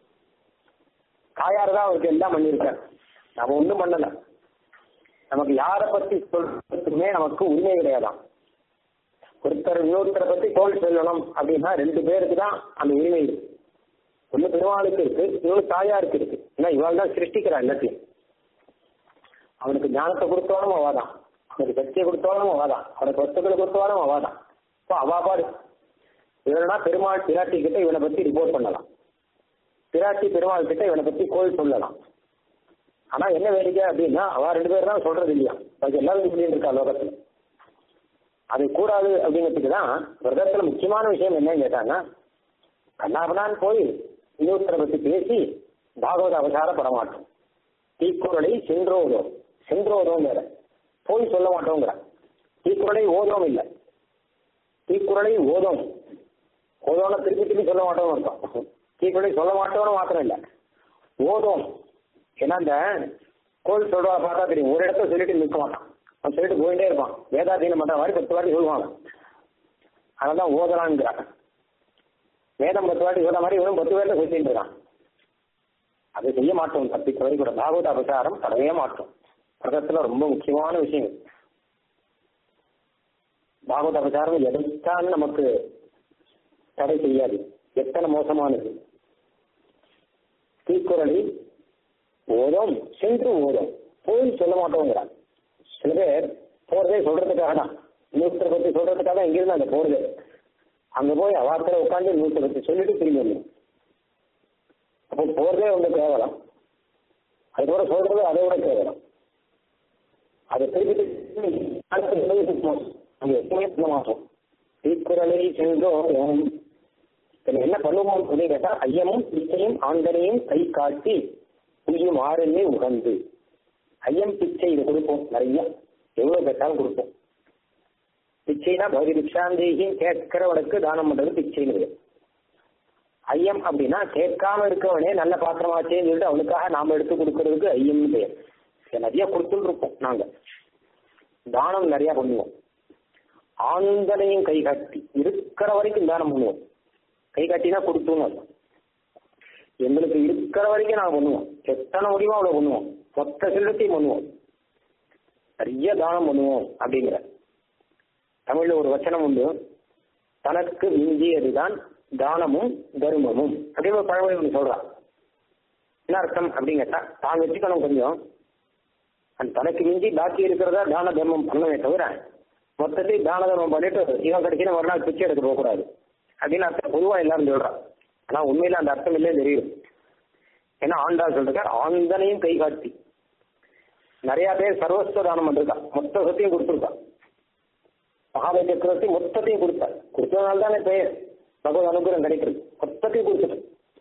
தாயார் தான் அவருக்கு எல்லாம் பண்ணியிருக்கார் நாம ஒன்றும் பண்ணல நமக்கு யாரை பத்தி சொல்றதுக்குமே நமக்கு உரிமை கிடையாதாம் ஒருத்தர் இன்னொருத்தரை பத்தி தோல் சொல்லணும் அப்படின்னா ரெண்டு பேருக்கு தான் அந்த உரிமை இருக்கு ஒண்ணு பெருமாளுக்கு இருக்கு இன்னொன்று தாயாருக்கு இருக்கு ஏன்னா இவாள் தான் சிருஷ்டிக்கிறா எல்லாத்தையும் அவனுக்கு ஞானத்தை கொடுத்தாலும் அவாதான் அவனுக்கு சக்தியை கொடுத்தாலும் அவாதான் அவனுக்கு வஸ்துக்களை கொடுத்தாலும் அவாதான் இப்போ அவா பாடு இவனா பெருமாள் பிராட்டி கிட்ட இவனை பத்தி ரிப்போர்ட் பண்ணலாம் பிராட்டி பெருமாள் கிட்ட இவனை பத்தி கோல் சொல்லலாம் ஆனா என்ன வேடிக்கை அப்படின்னா அவ ரெண்டு பேரும் தான் சொல்றது இல்லையா அது எல்லாரும் சொல்லிட்டு இருக்கா லோகத்துல அது கூடாது அப்படிங்கிறதுக்கு தான் விரதத்துல முக்கியமான விஷயம் என்னன்னு கேட்டாங்கன்னா கண்ணாபனான் போய் இன்னொருத்தரை பத்தி பேசி பாகவத அவசாரப்பட மாட்டோம் தீக்குறளை சென்றோதோம் சென்றோதோம் வேற போய் சொல்ல மாட்டோங்கிற தீக்குறளை ஓதோம் இல்லை தீக்குறளை ஓதோம் ஓதோன திருப்பி திருப்பி சொல்ல மாட்டோம்னு அர்த்தம் தீக்குறளை சொல்ல மாட்டோம்னு மாத்திரம் இல்லை ஓதோம் ஏன்னா இந்த கோல் சொல்றா பார்த்தா தெரியும் ஒரு இடத்த சொல்லிட்டு நிற்க மாட்டான் அவன் சொல்லிட்டு போயிட்டே இருப்பான் வேதாதீனம் பண்ற மாதிரி பத்து வாட்டி சொல்லுவாங்க அதெல்லாம் ஓதலாங்கிறான் வேதம் பத்து வாட்டி சொல்ற மாதிரி இவனும் பத்து பேர்ல சொல்லிட்டு இருக்கான் அதை செய்ய மாட்டோம் தப்பிக்க வரை கூட பாகவத அபசாரம் தரவே மாட்டோம் பிரதத்துல ரொம்ப முக்கியமான விஷயம் இது. பாகவத அபசாரம் எதைத்தான் நமக்கு தடை செய்யாது எத்தனை மோசமானது தீக்குறளி ஓதம் சென்று ஓதம் போய் சொல்ல மாட்டோங்கிறான் சில பேர் போறதே சொல்றதுக்காக தான் நூற்றை பத்தி சொல்றதுக்காக தான் இங்கிருந்து அங்க போறது அங்க போய் அவாத்துல உட்காந்து நூற்றை பத்தி சொல்லிட்டு திரும்பி வரணும் அப்போ போறதே வந்து கேவலம் அது கூட சொல்றது அதை விட கேவலம் அதை திருப்பி அங்கே எப்பவுமே சொல்ல மாட்டோம் தீக்குறளை சென்றோம் இதுல என்ன பண்ணுவோம் அப்படின்னு கேட்டா ஐயமும் பிச்சையும் ஆந்தனையும் கை காட்டி புரியும் ஆறுமே உகந்து ஐயம் பிச்சை இது கொடுப்போம் நிறைய எவ்வளவு கேட்டாலும் கொடுப்போம் பிச்சைனா பகுதி பிக்ஷாந்தேகியும் கேட்கிறவனுக்கு தானம் பண்றது பிச்சைன்னு ஐயம் அப்படின்னா கேட்காம இருக்கவனே நல்ல பாத்திரமாச்சேன்னு சொல்லிட்டு அவனுக்காக நாம எடுத்து கொடுக்கறதுக்கு ஐயம்னு பேர் இதை நிறைய கொடுத்துட்டு இருப்போம் நாங்க தானம் நிறைய பண்ணுவோம் ஆந்தனையும் கை காட்டி இருக்கிற வரைக்கும் தானம் பண்ணுவோம் கை காட்டினா கொடுத்தோம்னு அர்த்தம் எங்களுக்கு இருக்கிற வரைக்கும் நாங்கள் பண்ணுவோம் எத்தனை முடியுமோ அவ்வளோ பண்ணுவோம் மொத்த செல்வத்தையும் பண்ணுவோம் நிறைய தானம் பண்ணுவோம் அப்படிங்கிற தமிழ்ல ஒரு வச்சனம் உண்டு தனக்கு மிஞ்சியதுதான் தானமும் தர்மமும் அப்படின்னு ஒரு பழமொழி ஒன்று சொல்றான் என்ன அர்த்தம் அப்படின்னு கேட்டா தான் வச்சுக்கணும் கொஞ்சம் அந்த தனக்கு மிஞ்சி பாக்கி இருக்கிறதா தான தர்மம் பண்ணவே தவிர மொத்தத்தையும் தான தர்மம் பண்ணிட்டு இவன் கடைசியில் மறுநாள் பிச்சை எடுக்க போகக்கூடாது அப்படின்னு அர்த்தம் பொதுவா எல்லாரும் சொல்றான் ஆனா உண்மையில அந்த அர்த்தம் இல்லையே தெரியும் ஏன்னா ஆண்டாள் சொல்றார் ஆந்தனையும் கை காட்டி நிறைய பேர் சர்வஸ்வ தானம் பண்ணிருக்கா மொத்த சொத்தையும் கொடுத்துருக்கா மகாபலி சக்கரவர்த்தி மொத்தத்தையும் கொடுத்தார் கொடுத்ததுனால தானே பெயர் பகவத் அனுகிரகம் கிடைக்கிறது மொத்தத்தையும் கொடுத்துட்டு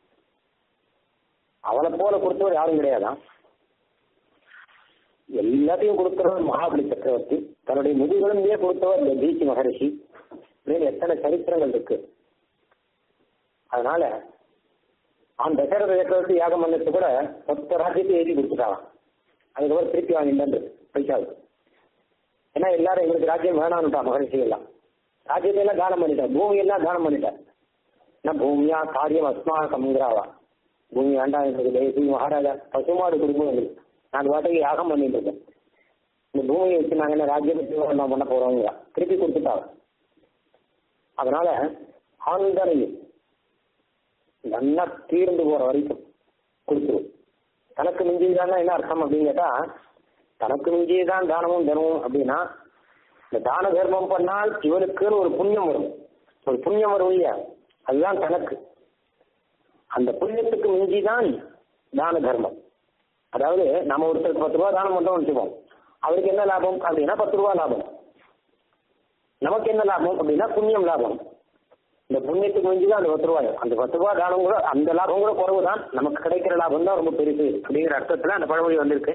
அவனை போல கொடுத்தவர் யாரும் கிடையாதான் எல்லாத்தையும் கொடுத்தவர் மகாபலி சக்கரவர்த்தி தன்னுடைய முதுகெலும்பே கொடுத்தவர் இந்த தீச்சி மகரிஷி இப்படின்னு எத்தனை சரித்திரங்கள் இருக்கு அதனால அவன் தசரத சக்கரவர்த்தி யாகம் பண்ணது கூட மொத்த ராஜ்யத்தை எழுதி கொடுத்துட்டான் அதுக்கப்புறம் திருப்பி வாங்கிட்டு பைசாவுக்கு ஏன்னா எல்லாரும் எங்களுக்கு ராஜ்யம் வேணான்னுட்டா மகரிஷி எல்லாம் ராஜ்யத்தை எல்லாம் தானம் பண்ணிட்டான் பூமி எல்லாம் தானம் பண்ணிட்டான் என்ன பூமியா காரியம் அஸ்மா கமுங்கிறாவா பூமி வேண்டாம் எங்களுக்கு தேசி மகாராஜா பசுமாடு கொடுக்கும் எங்களுக்கு நான் பாட்டுக்கு யாகம் பண்ணிட்டு இருக்கேன் இந்த பூமியை வச்சு நாங்கள் என்ன ராஜ்யத்தை நான் பண்ண போறோங்க திருப்பி கொடுத்துட்டாங்க அதனால ஆந்தரையும் நல்லா தீர்ந்து போற வரைக்கும் கொடுத்துரும் தனக்கு மிஞ்சியதான் என்ன அர்த்தம் அப்படின்னு கேட்டா தனக்கு மிஞ்சியதான் தானமும் தர்மமும் அப்படின்னா இந்த தான தர்மம் பண்ணால் இவனுக்குன்னு ஒரு புண்ணியம் வரும் ஒரு புண்ணியம் வரும் இல்லையா அதுதான் தனக்கு அந்த புண்ணியத்துக்கு மிஞ்சிதான் தான தர்மம் அதாவது நம்ம ஒருத்தருக்கு பத்து ரூபா தானம் பண்றோம்னு வச்சுப்போம் அவருக்கு என்ன லாபம் அப்படின்னா பத்து ரூபா லாபம் நமக்கு என்ன லாபம் அப்படின்னா புண்ணியம் லாபம் இந்த புண்ணியத்துக்கு மிஞ்சி தான் அந்த பத்து ரூபாய் அந்த பத்து ரூபா தானம் கூட அந்த லாபம் கூட குறவு தான் நமக்கு கிடைக்கிற லாபம் தான் ரொம்ப பெருசு அப்படிங்கிற அர்த்தத்துல அந்த பழமொழி வந்திருக்கு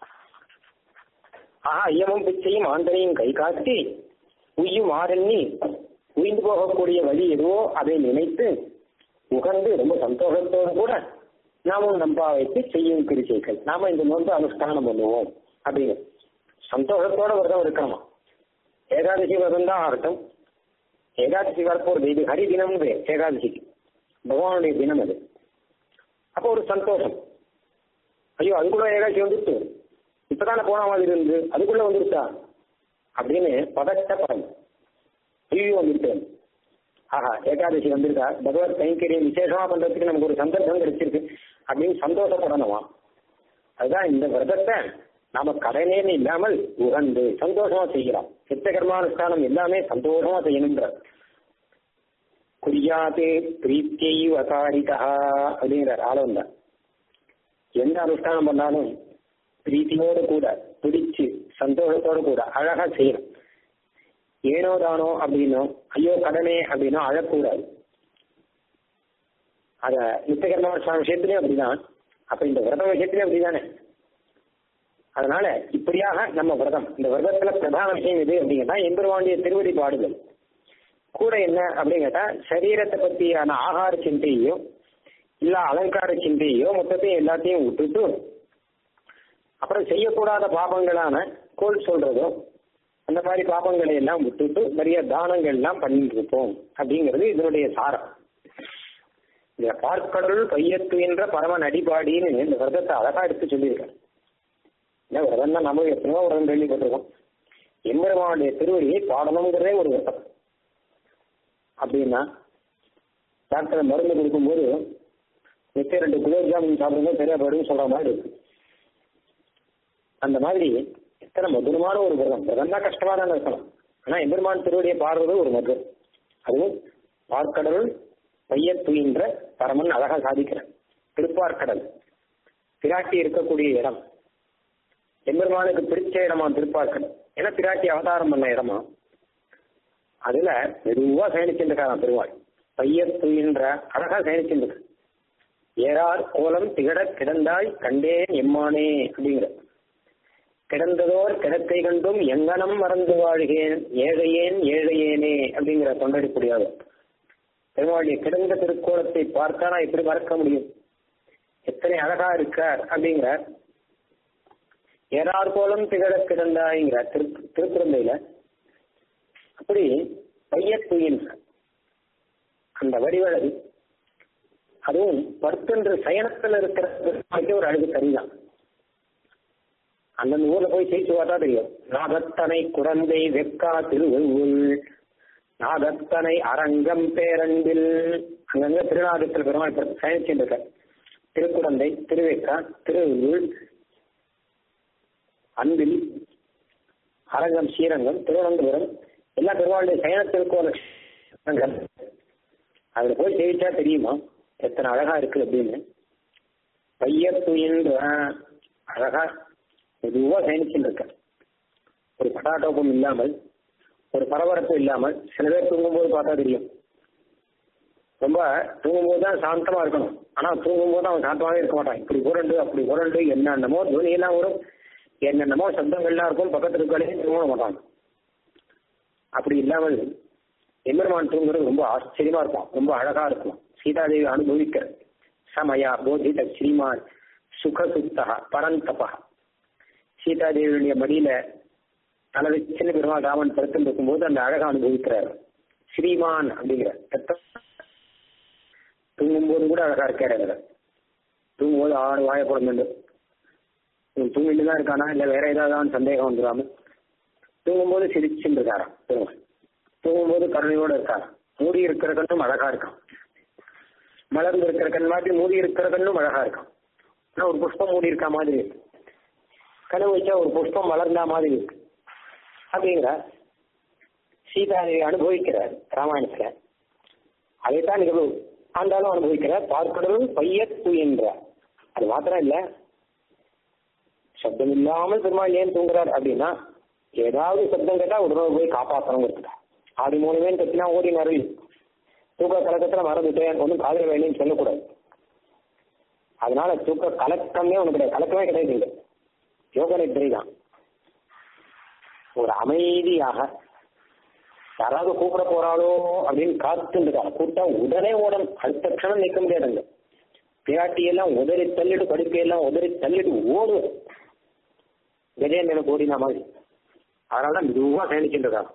ஆஹா ஐயமும் பிச்சையும் ஆந்தனையும் கை காட்டி உய்யும் ஆரண்ணி உயிர்ந்து போகக்கூடிய வழி எதுவோ அதை நினைத்து உகந்து ரொம்ப சந்தோஷத்தோடு கூட நாமும் நம்பா வைத்து செய்யும் கிருச்சைகள் நாம இந்த நோன்பு அனுஷ்டானம் பண்ணுவோம் அப்படிங்க சந்தோஷத்தோட விரதம் இருக்கணுமா ஏகாதசி விரதம் தான் ஆகட்டும் ஏகாதசி வரப்போறது இது ஹரி தினம் ஏகாதசிக்கு பகவானுடைய தினம் அது அப்போ ஒரு சந்தோஷம் ஐயோ அதுக்குள்ள ஏகாதசி வந்துருச்சு இப்பதானே போன மாதிரி இருந்து அதுக்குள்ள வந்துருச்சா அப்படின்னு பதட்டப்படும் ஐயோ வந்துருக்கு ஆஹா ஏகாதசி வந்திருக்கா பகவத் கைங்கரியம் விசேஷமா பண்றதுக்கு நமக்கு ஒரு சந்தர்ப்பம் கிடைச்சிருக்கு அப்படின்னு சந்தோஷப்படணுமா அதுதான் இந்த விரதத்தை நாம கடனேன்னு இல்லாமல் உகந்து சந்தோஷமா செய்கிறோம் சித்த கர்மானுஷ்டானம் எல்லாமே சந்தோஷமா செய்யணுன்ற குறியாது பிரீத்தியை வகாரிதா அப்படிங்கிறார் ஆளவந்த எந்த அனுஷ்டானம் பண்ணாலும் பிரீத்தியோடு கூட பிடிச்சு சந்தோஷத்தோடு கூட அழகா செய்யணும் ஏனோ தானோ அப்படின்னோ ஐயோ கடனே அப்படின்னோ அழக்கூடாது அத நித்தகர்மானுஷ்டான விஷயத்திலையும் அப்படிதான் அப்ப இந்த விரதம் விஷயத்திலையும் அப்படிதானே அதனால இப்படியாக நம்ம விரதம் இந்த விரதத்துல பிரதான விஷயம் எது அப்படிங்கன்னா எம்பெருவாண்டிய திருவடி பாடுதல் கூட என்ன அப்படின்னு கேட்டா சரீரத்தை பத்தியான ஆகார சிந்தையோ இல்ல அலங்கார சிந்தையோ மொத்தத்தையும் எல்லாத்தையும் விட்டுட்டு அப்புறம் செய்யக்கூடாத பாபங்களான கோல் சொல்றதோ அந்த மாதிரி பாபங்களை எல்லாம் விட்டுட்டு நிறைய தானங்கள் எல்லாம் பண்ணிட்டு இருப்போம் அப்படிங்கிறது இதனுடைய சாரம் இந்த பார்க்கடல் கையத்துகின்ற பரமன் அடிபாடின்னு இந்த விரதத்தை அழகா எடுத்து சொல்லியிருக்கேன் என்ன விரதம் தான் நம்ம எத்தனையோ விரதம் கேள்விப்பட்டிருக்கோம் எம்பெருமானுடைய திருவடியை பாடணுங்கிறதே ஒரு விரதம் அப்படின்னா டாக்டர் மருந்து கொடுக்கும்போது நிச்சயம் ரெண்டு குலோப் ஜாமுன் சாப்பிடுங்க சரியா போயிடும் சொல்ற மாதிரி இருக்கு அந்த மாதிரி எத்தனை மதுரமான ஒரு விரதம் விரதம் தான் கஷ்டமா தான் இருக்கணும் ஆனா எம்பெருமான் திருவடியை பாடுறது ஒரு மதுரம் அதுவும் பார்க்கடல் பைய துயின்ற பரமன் அழகா சாதிக்கிறேன் திருப்பார்க்கடல் பிராட்டி இருக்கக்கூடிய இடம் எம்பெருமானுக்கு பிடிச்ச இடமா திருப்பார்கள் ஏன்னா பிராட்டி அவதாரம் பண்ண இடமா அதுல மெதுவா சயனிச்சுருக்காராம் பெருமாள் பையத்துயின்ற அழகா சயனிச்சுருக்கு ஏறார் கோலம் திகழ கிடந்தாய் கண்டேன் எம்மானே அப்படிங்கிற கிடந்ததோர் கிடக்கை கண்டும் எங்கனம் மறந்து வாழ்கேன் ஏழையேன் ஏழையேனே அப்படிங்கிற தொண்டடிப்படியாக பெருமாளுடைய கிடந்த திருக்கோலத்தை பார்த்தா நான் எப்படி மறக்க முடியும் எத்தனை அழகா இருக்கார் அப்படிங்கிறார் ஏறார் கோலம் திகழ கிடந்தாய்ங்கிறார் திரு திருக்குறந்தையில அப்படி பையத்துயின்ற அந்த வடிவழகு அதுவும் பருத்தென்று சயனத்துல இருக்கிற பெருமாளுக்கே ஒரு அழகு சரிதான் அந்தந்த ஊர்ல போய் ஜெயிச்சு பார்த்தா தெரியும் நாகத்தனை குழந்தை வெக்கா திருவள்ளுள் நாகத்தனை அரங்கம் பேரன்பில் அங்கங்க திருநாகத்தில் பெருமாள் சயனிச்சுட்டு இருக்க திருக்குழந்தை திருவேக்கா திருவள்ளுள் அன்பில் அரங்கம் ஸ்ரீரங்கம் திருவனந்தபுரம் எல்லா பெருமாளுடைய சயன திருக்கோலங்கள் அதுல போய் ஜெயிச்சா தெரியுமா எத்தனை அழகா இருக்கு அப்படின்னு பையத்துயின்ற அழகா மெதுவா சயனிச்சுட்டு இருக்க ஒரு பட்டாட்டோப்பம் இல்லாமல் ஒரு பரபரப்பு இல்லாமல் சில பேர் தூங்கும்போது பார்த்தா தெரியும் ரொம்ப தூங்கும்போது தான் சாந்தமா இருக்கணும் ஆனா தூங்கும்போது அவன் சாந்தமாவே இருக்க மாட்டான் இப்படி புரண்டு அப்படி புரண்டு என்னென்னமோ துணி எல்லாம் வரும் என்னென்னமோ சப்தங்கள்லாம் இருக்கும் பக்கத்துல இருக்காலே தூங்க மாட்டான் அப்படி இல்லாமல் எம்பெருமான் தூங்குறது ரொம்ப ஆச்சரியமா இருக்கும் ரொம்ப அழகா இருக்கும் சீதாதேவி அனுபவிக்க சமயா போதித ஸ்ரீமான் சுகசுத்தா பரந்தபா சீதாதேவியுடைய மடியில தலை வச்சுன்னு பெருமாள் ராமன் படுத்து இருக்கும்போது அந்த அழகா அனுபவிக்கிறார் ஸ்ரீமான் அப்படிங்கிற தூங்கும்போது கூட அழகா இருக்காரு அதுல தூங்கும்போது ஆறு வாய பிறந்து தூங்கிட்டு தான் இருக்கானா இல்ல வேற ஏதாவது சந்தேகம் வந்துடாம தூங்கும்போது சிரிச்சுட்டு இருக்காராம் பெருமாள் தூங்கும்போது கருணையோட இருக்காராம் மூடி இருக்கிற கண்ணும் அழகா இருக்கான் மலர்ந்து இருக்கிற கண் மாதிரி மூடி இருக்கிற கண்ணும் அழகா இருக்கான் ஆனா ஒரு புஷ்பம் மூடி இருக்க மாதிரி இருக்கு கனவு வச்சா ஒரு புஷ்பம் வளர்ந்தா மாதிரி இருக்கு அப்படிங்கிற சீதாதேவி அனுபவிக்கிறார் ராமாயணத்துல அதைத்தான் நிகழ்வு ஆண்டாலும் அனுபவிக்கிறார் பார்க்கடலும் பைய தூயின்றார் அது மாத்திரம் இல்ல சப்தம் இல்லாமல் பெருமாள் ஏன் தூங்குறார் அப்படின்னா ஏதாவது சப்தம் கேட்டா உடனே போய் காப்பாற்றணுங்கிறதுக்கா ஆதி மூணுமே கத்தினா ஓடி நிறைய தூக்க கலக்கத்துல மறந்துட்டேன் ஒன்றும் காதல வேணும்னு சொல்லக்கூடாது அதனால தூக்க கலக்கமே ஒண்ணு கிடையாது கலக்கமே கிடையாது இல்லை யோக நித்திரை தான் ஒரு அமைதியாக யாராவது கூப்பிட போறாளோ அப்படின்னு காத்துருக்காங்க கூப்பிட்டா உடனே ஓடணும் அடுத்த க்ஷணம் நிற்க முடியாதுங்க பிராட்டியெல்லாம் உதறி தள்ளிட்டு படுக்கையெல்லாம் உதறி தள்ளிட்டு ஓடும் கஜேந்திரனுக்கு ஓடின மாதிரி அதனாலதான் மெதுவா பயணிச்சுட்டு இருக்காங்க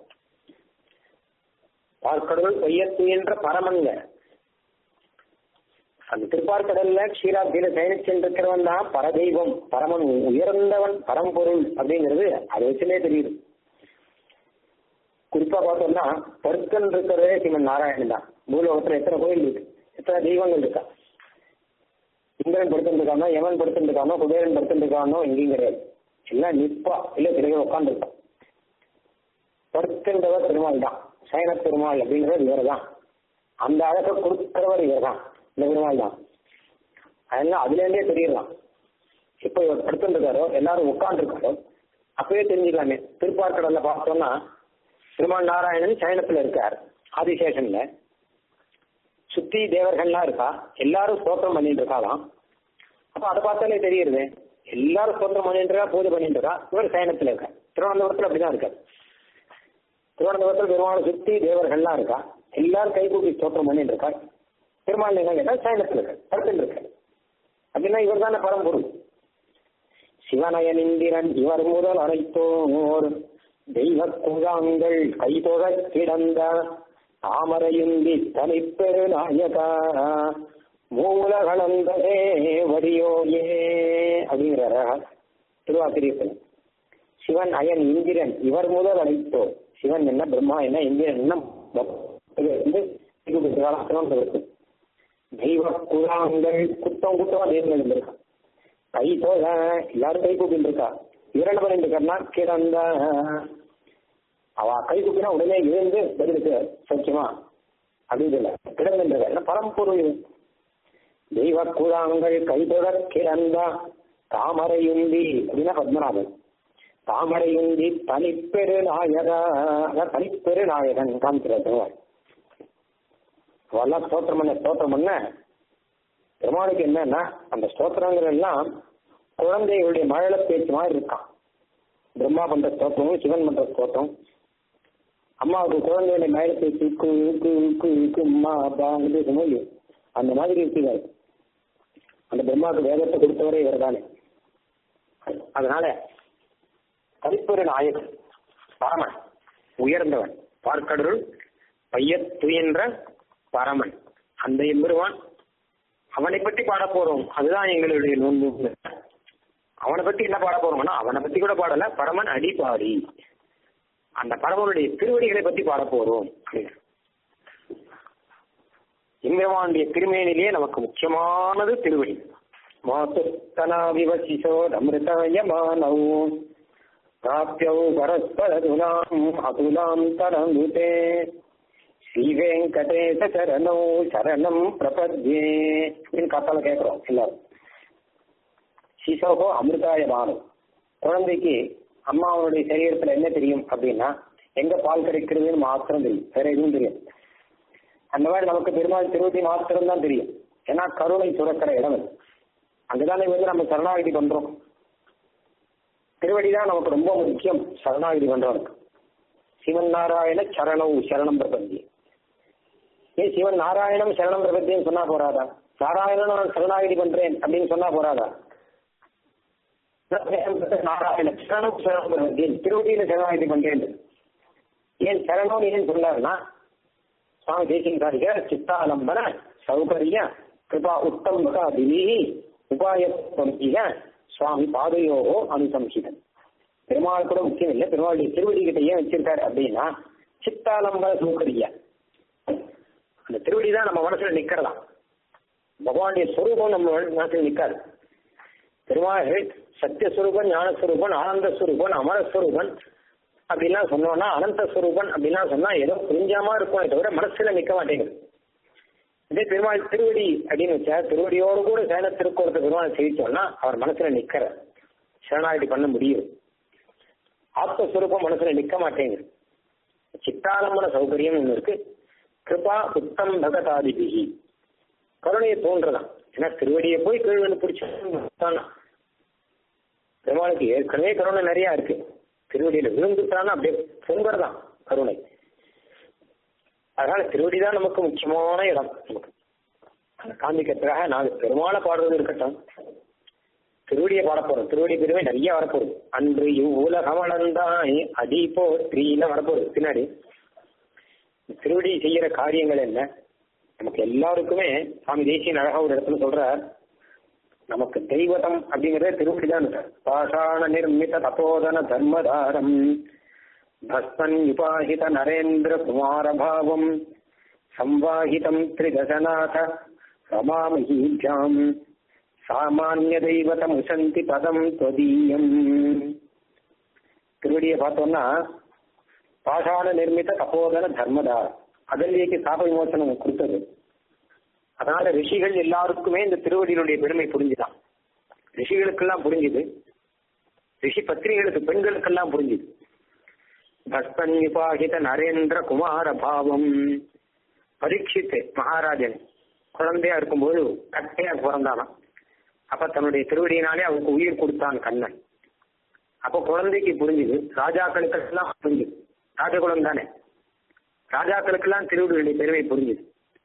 பார்க்கடல் பையத்து என்ற பரமங்க அந்த திருப்பார்கடல்ல க்ஷீராப்தியில பயணிச்சுருக்கிறவன் தான் பரதெய்வம் பரமன் உயர்ந்தவன் பரம்பொருள் அப்படிங்கிறது அதை வச்சுலே தெரியுது குறிப்பா பார்த்தோம்னா பருத்தன் இருக்கிறதே சிவன் நாராயணன் தான் பூலோகத்துல எத்தனை கோயில் இருக்கு எத்தனை தெய்வங்கள் இருக்கா இந்திரன் படுத்துட்டு இருக்கானோ யமன் படுத்துட்டு இருக்கானோ குபேரன் படுத்துட்டு இருக்கானோ எங்கேயும் கிடையாது எல்லாம் நிப்பா இல்ல கிடையாது உட்காந்துருக்கான் படுத்துன்றவர் பெருமாள் தான் சயன பெருமாள் அப்படிங்கிறது இவர் தான் அந்த அழகை கொடுக்கிறவர் இவர் தான் இந்த பெருமாள் தான் அதெல்லாம் அதுல இருந்தே தெரியலாம் இப்போ இவர் படுத்துருக்காரோ எல்லாரும் உட்காந்துருக்காரோ அப்பவே தெரிஞ்சுக்கலாமே திருப்பார்கடல்ல பார்த்தோம்னா பெருமாள் நாராயணன் சயனத்துல இருக்கார் ஆதிசேஷன்ல சுத்தி தேவர்கள்லாம் இருக்கா எல்லாரும் ஸ்தோத்திரம் பண்ணிட்டு இருக்காளாம் அப்ப அதை பார்த்தாலே தெரியுது எல்லாரும் ஸ்தோத்திரம் பண்ணிட்டு இருக்கா பூஜை பண்ணிட்டு இருக்கா இவர் சயனத்துல இருக்கா திருவனந்தபுரத்துல அப்படிதான் இருக்காரு திருவனந்தபுரத்தில் பெருமாளை சுத்தி தேவர்கள்லாம் இருக்கா எல்லாரும் கைகூப்பி ஸ்தோத்திரம் பண்ணிட்டு இருக்கா பெருமாள் என்ன கேட்டா சயனத்துல இருக்காரு படுத்துட்டு இருக்காரு அப்படின்னா இவர் தானே பரம்பொருள் சிவனயன் இந்திரன் இவர் முதல் அனைத்தோர் தெய்வ குழாங்கள் கைதொழ கிடந்த தாமரையுந்தி தனிப்பெரு நாயகா மூலகளந்ததே வடியோயே அப்படிங்கிறார திருவாத்திரியத்தில் சிவன் அயன் இந்திரன் இவர் முதல் அழைத்தோர் சிவன் என்ன பிரம்மா என்ன இந்திரன் என்ன வந்து தெய்வ குழாங்கள் குத்தம் குத்தமா தெய்வங்கள் இருந்திருக்கான் கை தோழ எல்லாரும் கை கூப்பிட்டு இருக்கா இரண்டு பண்ணிட்டு இருக்காருன்னா கிடந்த அவ கை கூப்பினா உடனே எழுந்து பதிலுக்கு சத்தியமா அப்படின்னு இல்ல கிடந்துருக்க பரம்பொருள் தெய்வ கூழாங்கள் கைதொட கிடந்த தாமரையுந்தி அப்படின்னா பத்மநாபன் தாமரையுந்தி தனிப்பெரு நாயகா அதான் தனிப்பெரு நாயகன் காமிக்கிறது அவெல்லாம் ஸ்தோத்திரம் பண்ண ஸ்தோத்திரம் பண்ண பெருமாளுக்கு என்னன்னா அந்த ஸ்தோத்திரங்கள் எல்லாம் குழந்தைகளுடைய மழல பேச்சு மாதிரி இருக்கான் பிரம்மா பண்ற ஸ்தோத்திரம் சிவன் பண்ற ஸ்தோத்திரம் அம்மாவுக்கு குழந்தைகளுடைய மழல பேச்சு கு கு கு கு அம்மா அப்பா பேசும்போது அந்த மாதிரி இருக்கிறார் அந்த பிரம்மாவுக்கு வேதத்தை கொடுத்தவரே இவர் தானே அதனால கலிப்பொரு நாயகன் பரமன் உயர்ந்தவன் பார்க்கடருள் பையத் துயன்ற பரமன் அந்த எம்பெருவான் அவனை பற்றி பாட போறோம் அதுதான் எங்களுடைய நோன்பு அவனை பத்தி என்ன பாட போறோம்னா அவனை பத்தி கூட பாடல பரமன் அடிபாடி அந்த பரமனுடைய திருவடிகளை பத்தி பாட போறோம் அப்படின்னு எம்பெருமானுடைய திருமேனிலே நமக்கு முக்கியமானது திருவடி மாத்துத்தனாவிவசிசோ அமிர்தயமானௌ பிராப்யௌ பரஸ்பரதுலாம் அதுலாம் தரங்குதே ஸ்ரீவேங்கடேச சரணோ சரணம் பிரபத்யே அப்படின்னு காத்தால கேட்கிறோம் எல்லாரும் சிசோகோ அமிர்தாயமானம் குழந்தைக்கு அம்மாவனுடைய சரீரத்துல என்ன தெரியும் அப்படின்னா எங்க பால் கிடைக்கிறதுன்னு மாத்திரம் தெரியும் வேற எதுவும் தெரியும் அந்த மாதிரி நமக்கு பெருமாள் திருவதி மாத்திரம் தான் தெரியும் ஏன்னா கருணை சுரக்கிற இடம் அது அங்கதானே வந்து நம்ம சரணாகதி பண்றோம் திருவடி தான் நமக்கு ரொம்ப முக்கியம் சரணாகதி பண்றவனுக்கு சிவன் நாராயண சரணம் சரணம் பிரபந்தி ஏன் சிவன் நாராயணம் சரணம் பிரபத்தின்னு சொன்னா போறாதா நாராயணன் நான் சரணாகதி பண்றேன் அப்படின்னு சொன்னா போறாதா நாராயண சரணம் சரணம் பிரபத்தி திருவடியில சரணாகதி பண்றேன் ஏன் சரணம் ஏன் சொன்னார்னா சுவாமி தேசிகாரிக சித்தாலம்பன சௌகரிய கிருபா உத்தம்காதினி உபாய சுவாமி பாதையோகோ அனுசம்சிதன் பெருமாள் கூட முக்கியம் இல்லை பெருமாளுடைய திருவடி கிட்ட ஏன் வச்சிருக்காரு அப்படின்னா சித்தாலம்பர சௌகரிய அந்த திருவடி தான் நம்ம மனசுல நிக்கிறதாம் பகவானுடைய ஸ்வரூபம் நம்ம மனசுல நிக்காது பெருமாள் சத்தியஸ்வரூபன் ஞானஸ்வரூபன் ஆனந்த ஸ்வரூபன் அமரஸ்வரூபன் அப்படிலாம் சொன்னோம்னா அனந்த ஸ்வரூபன் அப்படிலாம் சொன்னா ஏதோ புரிஞ்சாம இருக்கும் தவிர மனசுல நிக்க மாட்டேங்குது இதே பெருமாள் திருவடி அப்படின்னு வச்சா திருவடியோடு கூட சேன திருக்கோலத்தை பெருமாள் செய்தோம்னா அவர் மனசுல நிக்கிற சரணாகதி பண்ண முடியும் ஆத்மஸ்வரூபம் மனசுல நிக்க மாட்டேங்குது சித்தாலம்பன சௌகரியம் ஒண்ணு இருக்கு கிருபா உத்தம் பகதாதிபிகி கருணையை தோன்றதான் ஏன்னா திருவடியை போய் கீழ்வந்து பிடிச்சானா பெருமாளுக்கு ஏற்கனவே கருணை நிறைய இருக்கு திருவடியில விழுந்துட்டானா அப்படியே பொங்கறதான் கருணை அதனால திருவடி தான் நமக்கு முக்கியமான இடம் நமக்கு அந்த காண்பிக்கிறதுக்காக நாங்க பெருமாளை பாடுறது இருக்கட்டும் திருவடியை பாட போறோம் திருவடி பெருமை நிறைய வரப்போகுது அன்று இவ்வுலகமளந்தாய் அடி போற்றின்னு வரப்போகுது பின்னாடி திருவடி செய்யற காரியங்கள் என்ன நமக்கு எல்லாருக்குமே சுவாமி தேசியன் அழகா ஒரு இடத்துல சொல்றார் நமக்கு தெய்வதம் அப்படிங்கறத திருவடி தான் சார் பாஷாண நிர்மித தபோதன தர்மதாரம் பஸ்மன் உபாஹித நரேந்திர குமார பாவம் சம்வாஹிதம் திரிதசநாத ரமாமஹீபியாம் சாமானிய தெய்வதம் உசந்தி பதம் தொதீயம் திருவடியை பார்த்தோம்னா பாஷாண நிர்மித தபோதன தர்மதார் அகல்யக்கு சாப விமோசனம் கொடுத்தது அதனால ரிஷிகள் எல்லாருக்குமே இந்த திருவடியினுடைய பெருமை புரிஞ்சுதான் ரிஷிகளுக்கெல்லாம் புரிஞ்சுது ரிஷி பத்திரிகளுக்கு பெண்களுக்கெல்லாம் புரிஞ்சுது பஸ்தன் விபாகித நரேந்திர குமார பாவம் பரீட்சித்து மகாராஜன் குழந்தையா இருக்கும்போது கட்டையா பிறந்தானாம் அப்ப தன்னுடைய திருவடியினாலே அவனுக்கு உயிர் கொடுத்தான் கண்ணன் அப்ப குழந்தைக்கு புரிஞ்சுது ராஜாக்களுக்கெல்லாம் புரிஞ்சுது ராஜகுலம் தானே ராஜாக்களுக்கெல்லாம் திருவடியுடைய பெருமை புரிஞ்சுது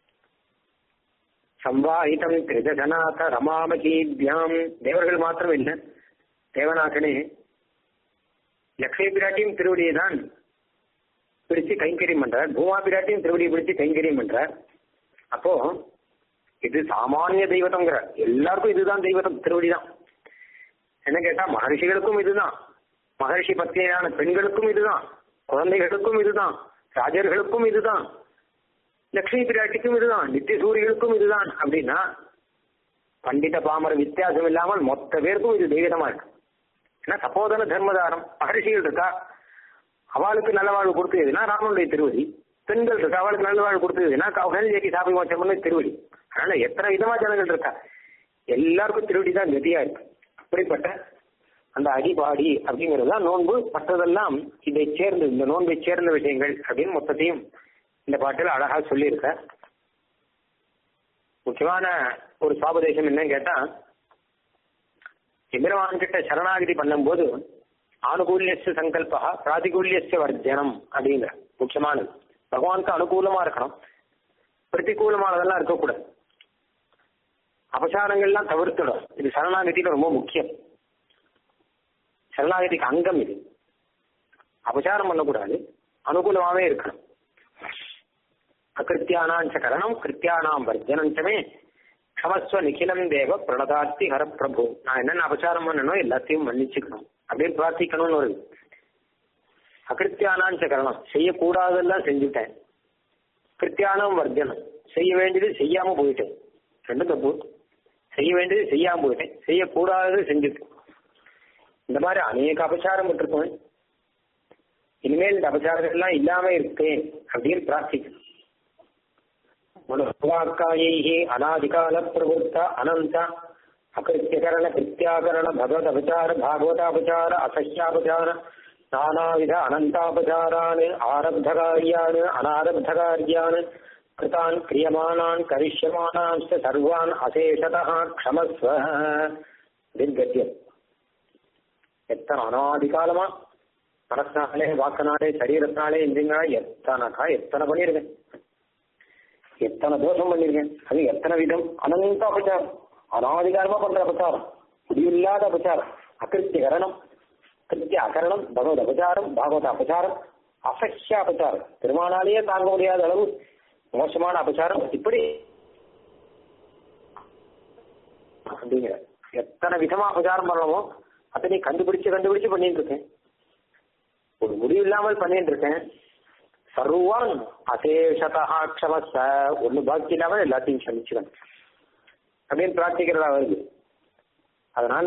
சம்வாஹிதம் திரிதநாத ரமாமகீபியாம் தேவர்கள் மாத்திரம் இல்லை தேவநாதனே லக்ஷ்மி பிராட்டியும் திருவடியை தான் பிடிச்சு கைங்கரியம் பண்றார் பூமா பிராட்டியும் திருவடியை பிடிச்சு கைங்கரியம் பண்றார் அப்போ இது சாமானிய தெய்வத்தம்ங்கிறார் எல்லாருக்கும் இதுதான் தெய்வத்தம் திருவடி தான் என்ன கேட்டா மகர்ஷிகளுக்கும் இதுதான் மகர்ஷி பத்தியான பெண்களுக்கும் இதுதான் குழந்தைகளுக்கும் இதுதான் ராஜர்களுக்கும் இதுதான் லட்சுமி பிராட்டிக்கும் இதுதான் நித்திய சூரியர்களுக்கும் இதுதான் அப்படின்னா பண்டித பாமர வித்தியாசம் இல்லாமல் மொத்த பேருக்கும் இது தெய்வதமா இருக்கு ஏன்னா சப்போதன தர்மதாரம் மகர்ஷிகள் இருக்கா அவளுக்கு நல்ல வாழ்வு கொடுத்ததுன்னா ராமனுடைய திருவடி பெண்கள் இருக்கா அவளுக்கு நல்ல வாழ்வு கொடுத்ததுன்னா கௌகல்யக்கு சாபி மோச்சம் பண்ண திருவடி அதனால எத்தனை விதமா ஜனங்கள் இருக்கா எல்லாருக்கும் திருவடி தான் கதியா இருக்கு அப்படிப்பட்ட அந்த அடிபாடி அப்படிங்கிறது தான் நோன்பு மற்றதெல்லாம் இதை சேர்ந்து இந்த நோன்பை சேர்ந்த விஷயங்கள் அப்படின்னு மொத்தத்தையும் இந்த பாட்டில் அழகா சொல்லியிருக்க முக்கியமான ஒரு சாபதேசம் என்னன்னு கேட்டா எம்பெருமான் கிட்ட சரணாகதி பண்ணும்போது ஆனுகூல்யஸ்ய சங்கல்பா பிராதிகூல்யஸ்ய வர்ஜனம் அப்படிங்கிற முக்கியமானது பகவானுக்கு அனுகூலமா இருக்கணும் பிரதிகூலமானதெல்லாம் இருக்கக்கூடாது அபசாரங்கள்லாம் தவிர்த்துடும் இது சரணாகதியில ரொம்ப முக்கியம் சரணாகதிக்கு அங்கம் இது அபசாரம் பண்ணக்கூடாது அனுகூலமாவே இருக்கணும் அகிருத்தியானாஞ்ச கரணம் கிருத்தியானாம் வர்ஜனஞ்சமே க்ஷமஸ்வ நிகிலம் தேவ பிரணதார்த்தி ஹர பிரபு நான் என்னென்ன அபசாரம் பண்ணணும் எல்லாத்தையும் மன்னிச்சுக்கணும் அப்படின்னு பிரார்த்திக்கணும்னு வருது அகிருத்தியானாஞ்ச கரணம் செய்யக்கூடாதெல்லாம் செஞ்சுட்டேன் கிருத்தியானம் வர்ஜனம் செய்ய வேண்டியது செய்யாம போயிட்டேன் ரெண்டு தப்பு செய்ய வேண்டியது செய்யாம போயிட்டேன் செய்யக்கூடாதது செஞ்சுட்டேன் இந்த மாதிரி அநேக அபசாரம் விட்டுருக்கோம் இனிமேல் இந்த அபசாரங்கள் எல்லாம் இல்லாம இருக்கேன் அப்படின்னு பிரார்த்திக்கணும் மனுவாக்காயை அனாதிகால பிரவருத்த அனந்த அகிருத்தியகரண கிருத்தியாகரண பகவத் அபச்சார பாகவதாபச்சார அசஹ்யாபச்சார நானாவித அனந்தாபச்சாரான் ஆரப்தகாரியான் அனாரப்தகாரியான் கிருதான் கிரியமானான் கரிஷ்யமானான் சர்வான் அசேஷதா க்ஷமஸ்வ அப்படின்னு கத்தியம் எத்தனை அனாதிகாலமா மனசினாலே வாக்கினாலே சரீரத்தினாலே இந்தியங்களா எத்தனைக்கா எத்தனை பண்ணியிருக்கேன் எத்தனை தோஷம் பண்ணிருக்கேன் அது எத்தனை விதம் அனந்த அபச்சாரம் அனாதிகாரமா பண்ற அபச்சாரம் முடிவில்லாத அபச்சாரம் அகிருத்திய கரணம் கிருத்திய அகரணம் பகவத் அபச்சாரம் பாகவத அபச்சாரம் அசஹ்ய அபச்சாரம் பெருமானாலேயே தாங்க முடியாத அளவு மோசமான அபச்சாரம் இப்படி அப்படிங்கிற எத்தனை விதமா அபச்சாரம் பண்ணணுமோ அத்தனை கண்டுபிடிச்சு கண்டுபிடிச்சு பண்ணிட்டு இருக்கேன் ஒரு முடிவு இல்லாமல் பண்ணிட்டு இருக்கேன் சர்வான் அசேஷதா க்ஷமஸ்த ஒண்ணு பாக்கி இல்லாம எல்லாத்தையும் சமிச்சுக்கணும் அப்படின்னு பிரார்த்திக்கிறதா வருது அதனால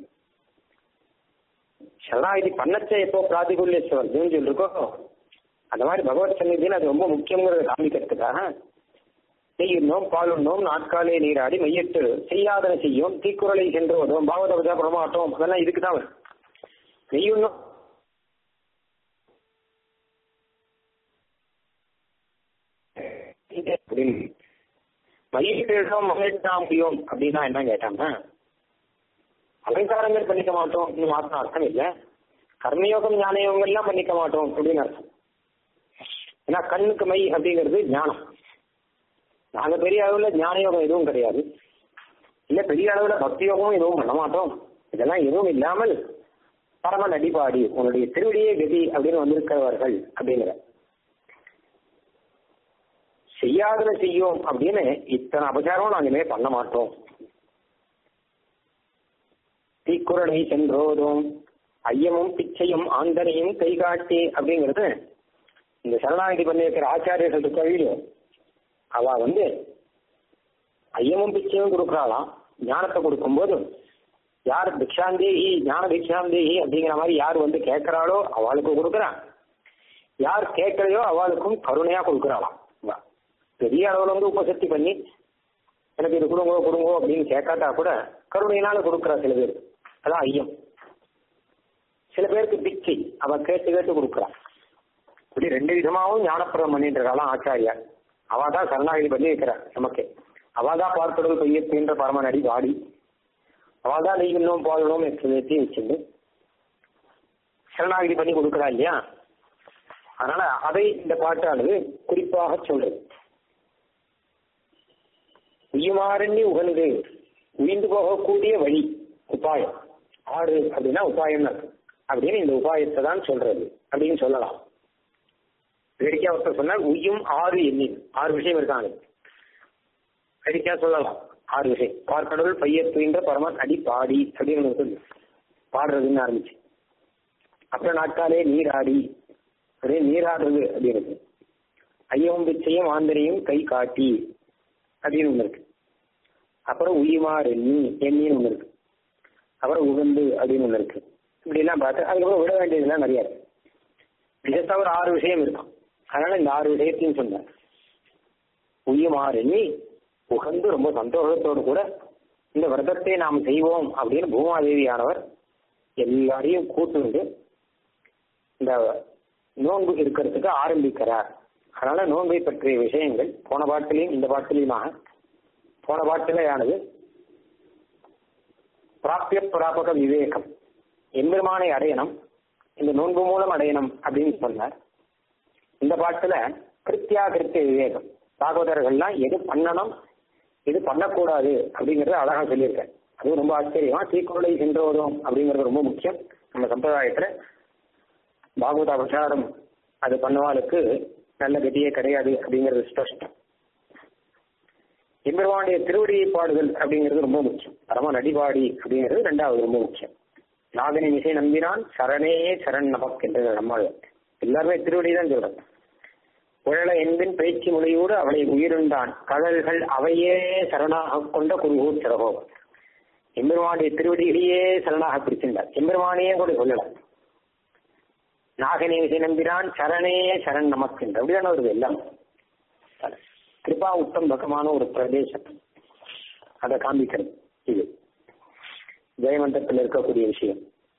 சரணாகதி பண்ணச்ச எப்போ பிராதிகுல்யத்தை வருதுன்னு சொல்லிருக்கோ அந்த மாதிரி பகவத் சந்நிதியில் அது ரொம்ப முக்கியங்கிறத காமிக்கிறதுக்காக நெய்யுண்ணோம் பாலுண்ணோம் நாட்காலே நீராடி மையிட்டு செய்யாதன செய்யும் தீக்குறளை சென்று வரும் பாவத பஜா பிரமாட்டோம் அதெல்லாம் இதுக்கு தான் வரும் நெய்யுண்ணோம் மயிலிடம் மகிழ்ந்தா முடியும் அப்படின்னா என்ன கேட்டாங்கன்னா அலங்காரங்கள் பண்ணிக்க மாட்டோம் மாத்திரம் அர்த்தம் இல்லை கர்மயோகம் ஞானயோகம் எல்லாம் பண்ணிக்க மாட்டோம் அப்படின்னு அர்த்தம் ஏன்னா கண்ணுக்கு மை அப்படிங்கிறது ஞானம் நாங்க பெரிய அளவுல ஞான யோகம் எதுவும் கிடையாது இல்ல பெரிய அளவுல பக்தி யோகமும் எதுவும் பண்ண மாட்டோம் இதெல்லாம் எதுவும் இல்லாமல் பரம நடிபாடி உன்னுடைய திருவடியே கதி அப்படின்னு வந்திருக்கிறவர்கள் அப்படிங்கிற செய்யாதத செய்யும் அப்படின்னு இத்தனை அபச்சாரம் நாங்க இனிமே பண்ண மாட்டோம் தீக்குறளை சென்றோதும் ஐயமும் பிச்சையும் ஆந்தனையும் கை காட்டி அப்படிங்கிறது இந்த சரணாகதி பண்ணியிருக்கிற ஆச்சாரியர்கள் இருக்க அவ வந்து ஐயமும் பிச்சையும் கொடுக்குறாளாம் ஞானத்தை கொடுக்கும்போது யார் பிக்ஷாந்தேகி ஞான பிக்ஷாந்தேகி அப்படிங்கிற மாதிரி யார் வந்து கேட்கிறாளோ அவளுக்கு கொடுக்குறான் யார் கேட்கலையோ அவளுக்கும் கருணையா கொடுக்குறாளாம் பெரிய அளவுல வந்து உபசக்தி பண்ணி எனக்கு இது கொடுங்கோ கொடுங்கோ அப்படின்னு கேட்காட்டா கூட கருணையினால கொடுக்குறா சில பேர் அதான் ஐயம் சில பேருக்கு பிச்சை அவ கேட்டு கேட்டு கொடுக்குறா இப்படி ரெண்டு விதமாவும் ஞானப்பிரதம் பண்ணிட்டு இருக்காளாம் ஆச்சாரியா அவ தான் சரணாகதி பண்ணி வைக்கிறா நமக்கு அவ தான் பார்க்கடல் பையத்தின்ற பரமநடி வாடி அவ தான் நெய்யணும் பாடணும் எத்தனைத்தையும் வச்சுட்டு சரணாகதி பண்ணி கொடுக்குறா இல்லையா அதனால அதை இந்த பாட்டானது குறிப்பாக சொல்றது உயுமாறண்ணி உகந்து உயிர்ந்து போகக்கூடிய வழி உபாயம் ஆறு அப்படின்னா உபாயம் அப்படின்னு இந்த உபாயத்தை தான் சொல்றது அப்படின்னு சொல்லலாம் வேடிக்கையா ஒருத்தர் சொன்னால் உயும் ஆறு எண்ணின் ஆறு விஷயம் இருக்காங்க வேடிக்கையா சொல்லலாம் ஆறு விஷயம் பார்க்கடவுள் பையர் துயின்ற பரமன் அடி பாடி அப்படின்னு சொல்லி பாடுறதுன்னு ஆரம்பிச்சு அப்புறம் நாட்காலே நீராடி அப்படியே நீராடுறது அப்படின்னு ஐயவும் பிச்சையும் ஆந்தனையும் கை காட்டி அப்படின்னு ஒண்ணு இருக்கு அப்புறம் உயிமார் எண்ணி எண்ணின்னு ஒண்ணு இருக்கு அப்புறம் உகந்து அப்படின்னு ஒண்ணு இருக்கு இப்படி எல்லாம் பார்த்து அதுக்கப்புறம் விட வேண்டியதுலாம் நிறைய இருக்கு இதை தவிர ஆறு விஷயம் இருக்கும் அதனால இந்த ஆறு விஷயத்தையும் சொன்னேன் உயிமார் எண்ணி உகந்து ரொம்ப சந்தோஷத்தோடு கூட இந்த விரதத்தை நாம் செய்வோம் அப்படின்னு பூமாதேவியானவர் எல்லாரையும் கூட்டுண்டு இந்த நோன்பு இருக்கிறதுக்கு ஆரம்பிக்கிறார் அதனால நோன்பை பற்றிய விஷயங்கள் போன பாட்டிலையும் இந்த பாட்டிலையுமாக போன பாட்டிலேயானது பிராப்பிய பிராபக விவேகம் எம்பெருமானை அடையணும் இந்த நோன்பு மூலம் அடையணும் அப்படின்னு சொன்னார் இந்த பாட்டுல கிருத்தியா கிருத்திய விவேகம் பாகவதர்கள்லாம் எது பண்ணணும் எது பண்ணக்கூடாது அப்படிங்கறத அழகா சொல்லியிருக்கேன் அது ரொம்ப ஆச்சரியமா தீக்குறளை சென்றோதும் அப்படிங்கிறது ரொம்ப முக்கியம் நம்ம சம்பிரதாயத்துல பாகவத அபசாரம் அது பண்ணவாளுக்கு நல்ல கதியே கிடையாது அப்படிங்கிறது ஸ்பஷ்டம் எம்பெருமானுடைய திருவடியை பாடுதல் அப்படிங்கிறது ரொம்ப முக்கியம் பரம நடிபாடி அப்படிங்கிறது ரெண்டாவது ரொம்ப முக்கியம் நாகனி இசை நம்பினான் சரணே சரண் நமக்கு என்று நம்மாள் எல்லாருமே திருவடி தான் சொல்றோம் உழல என்பின் பேச்சு மொழியோடு அவளை உயிருண்டான் கடல்கள் அவையே சரணாக கொண்ட குருகூர் சிறகோ எம்பெருமானுடைய திருவடிகளையே சரணாக பிடிச்சிருந்தார் எம்பெருமானையே கூட சொல்லல நாகனே இசை நம்பினான் சரணே சரண் நமக்கு என்று அப்படிதானே வருது எல்லாம் கிருபா உத்தம் பக்கமான ஒரு பிரதேசம் அதை காண்பிக்கிறது இது ஜெயமந்தத்தில் இருக்கக்கூடிய விஷயம்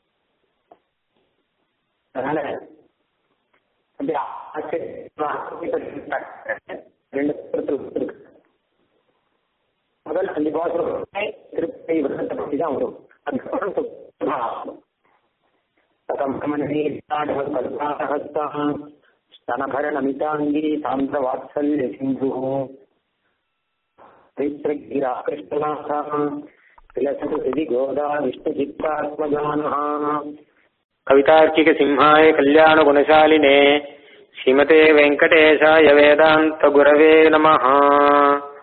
அதனால அப்படியே ஆச்சரியமா ரெண்டு கருத்து இருக்கு முதல் அஞ்சு பாசம் திருப்பதி விரதத்தை பற்றி தான் வரும் அதுக்கப்புறம் स्तनभरणमिताङ्गी सान्द्रवात्सल्य सिन्धुः पवित्रगिरा कृष्णनाथः विलसतु हृदि गोदा विष्णुचित्तात्मजानः कवितार्किकसिंहाय कल्याणगुणशालिने श्रीमते वेङ्कटेशाय वेदान्तगुरवे नमः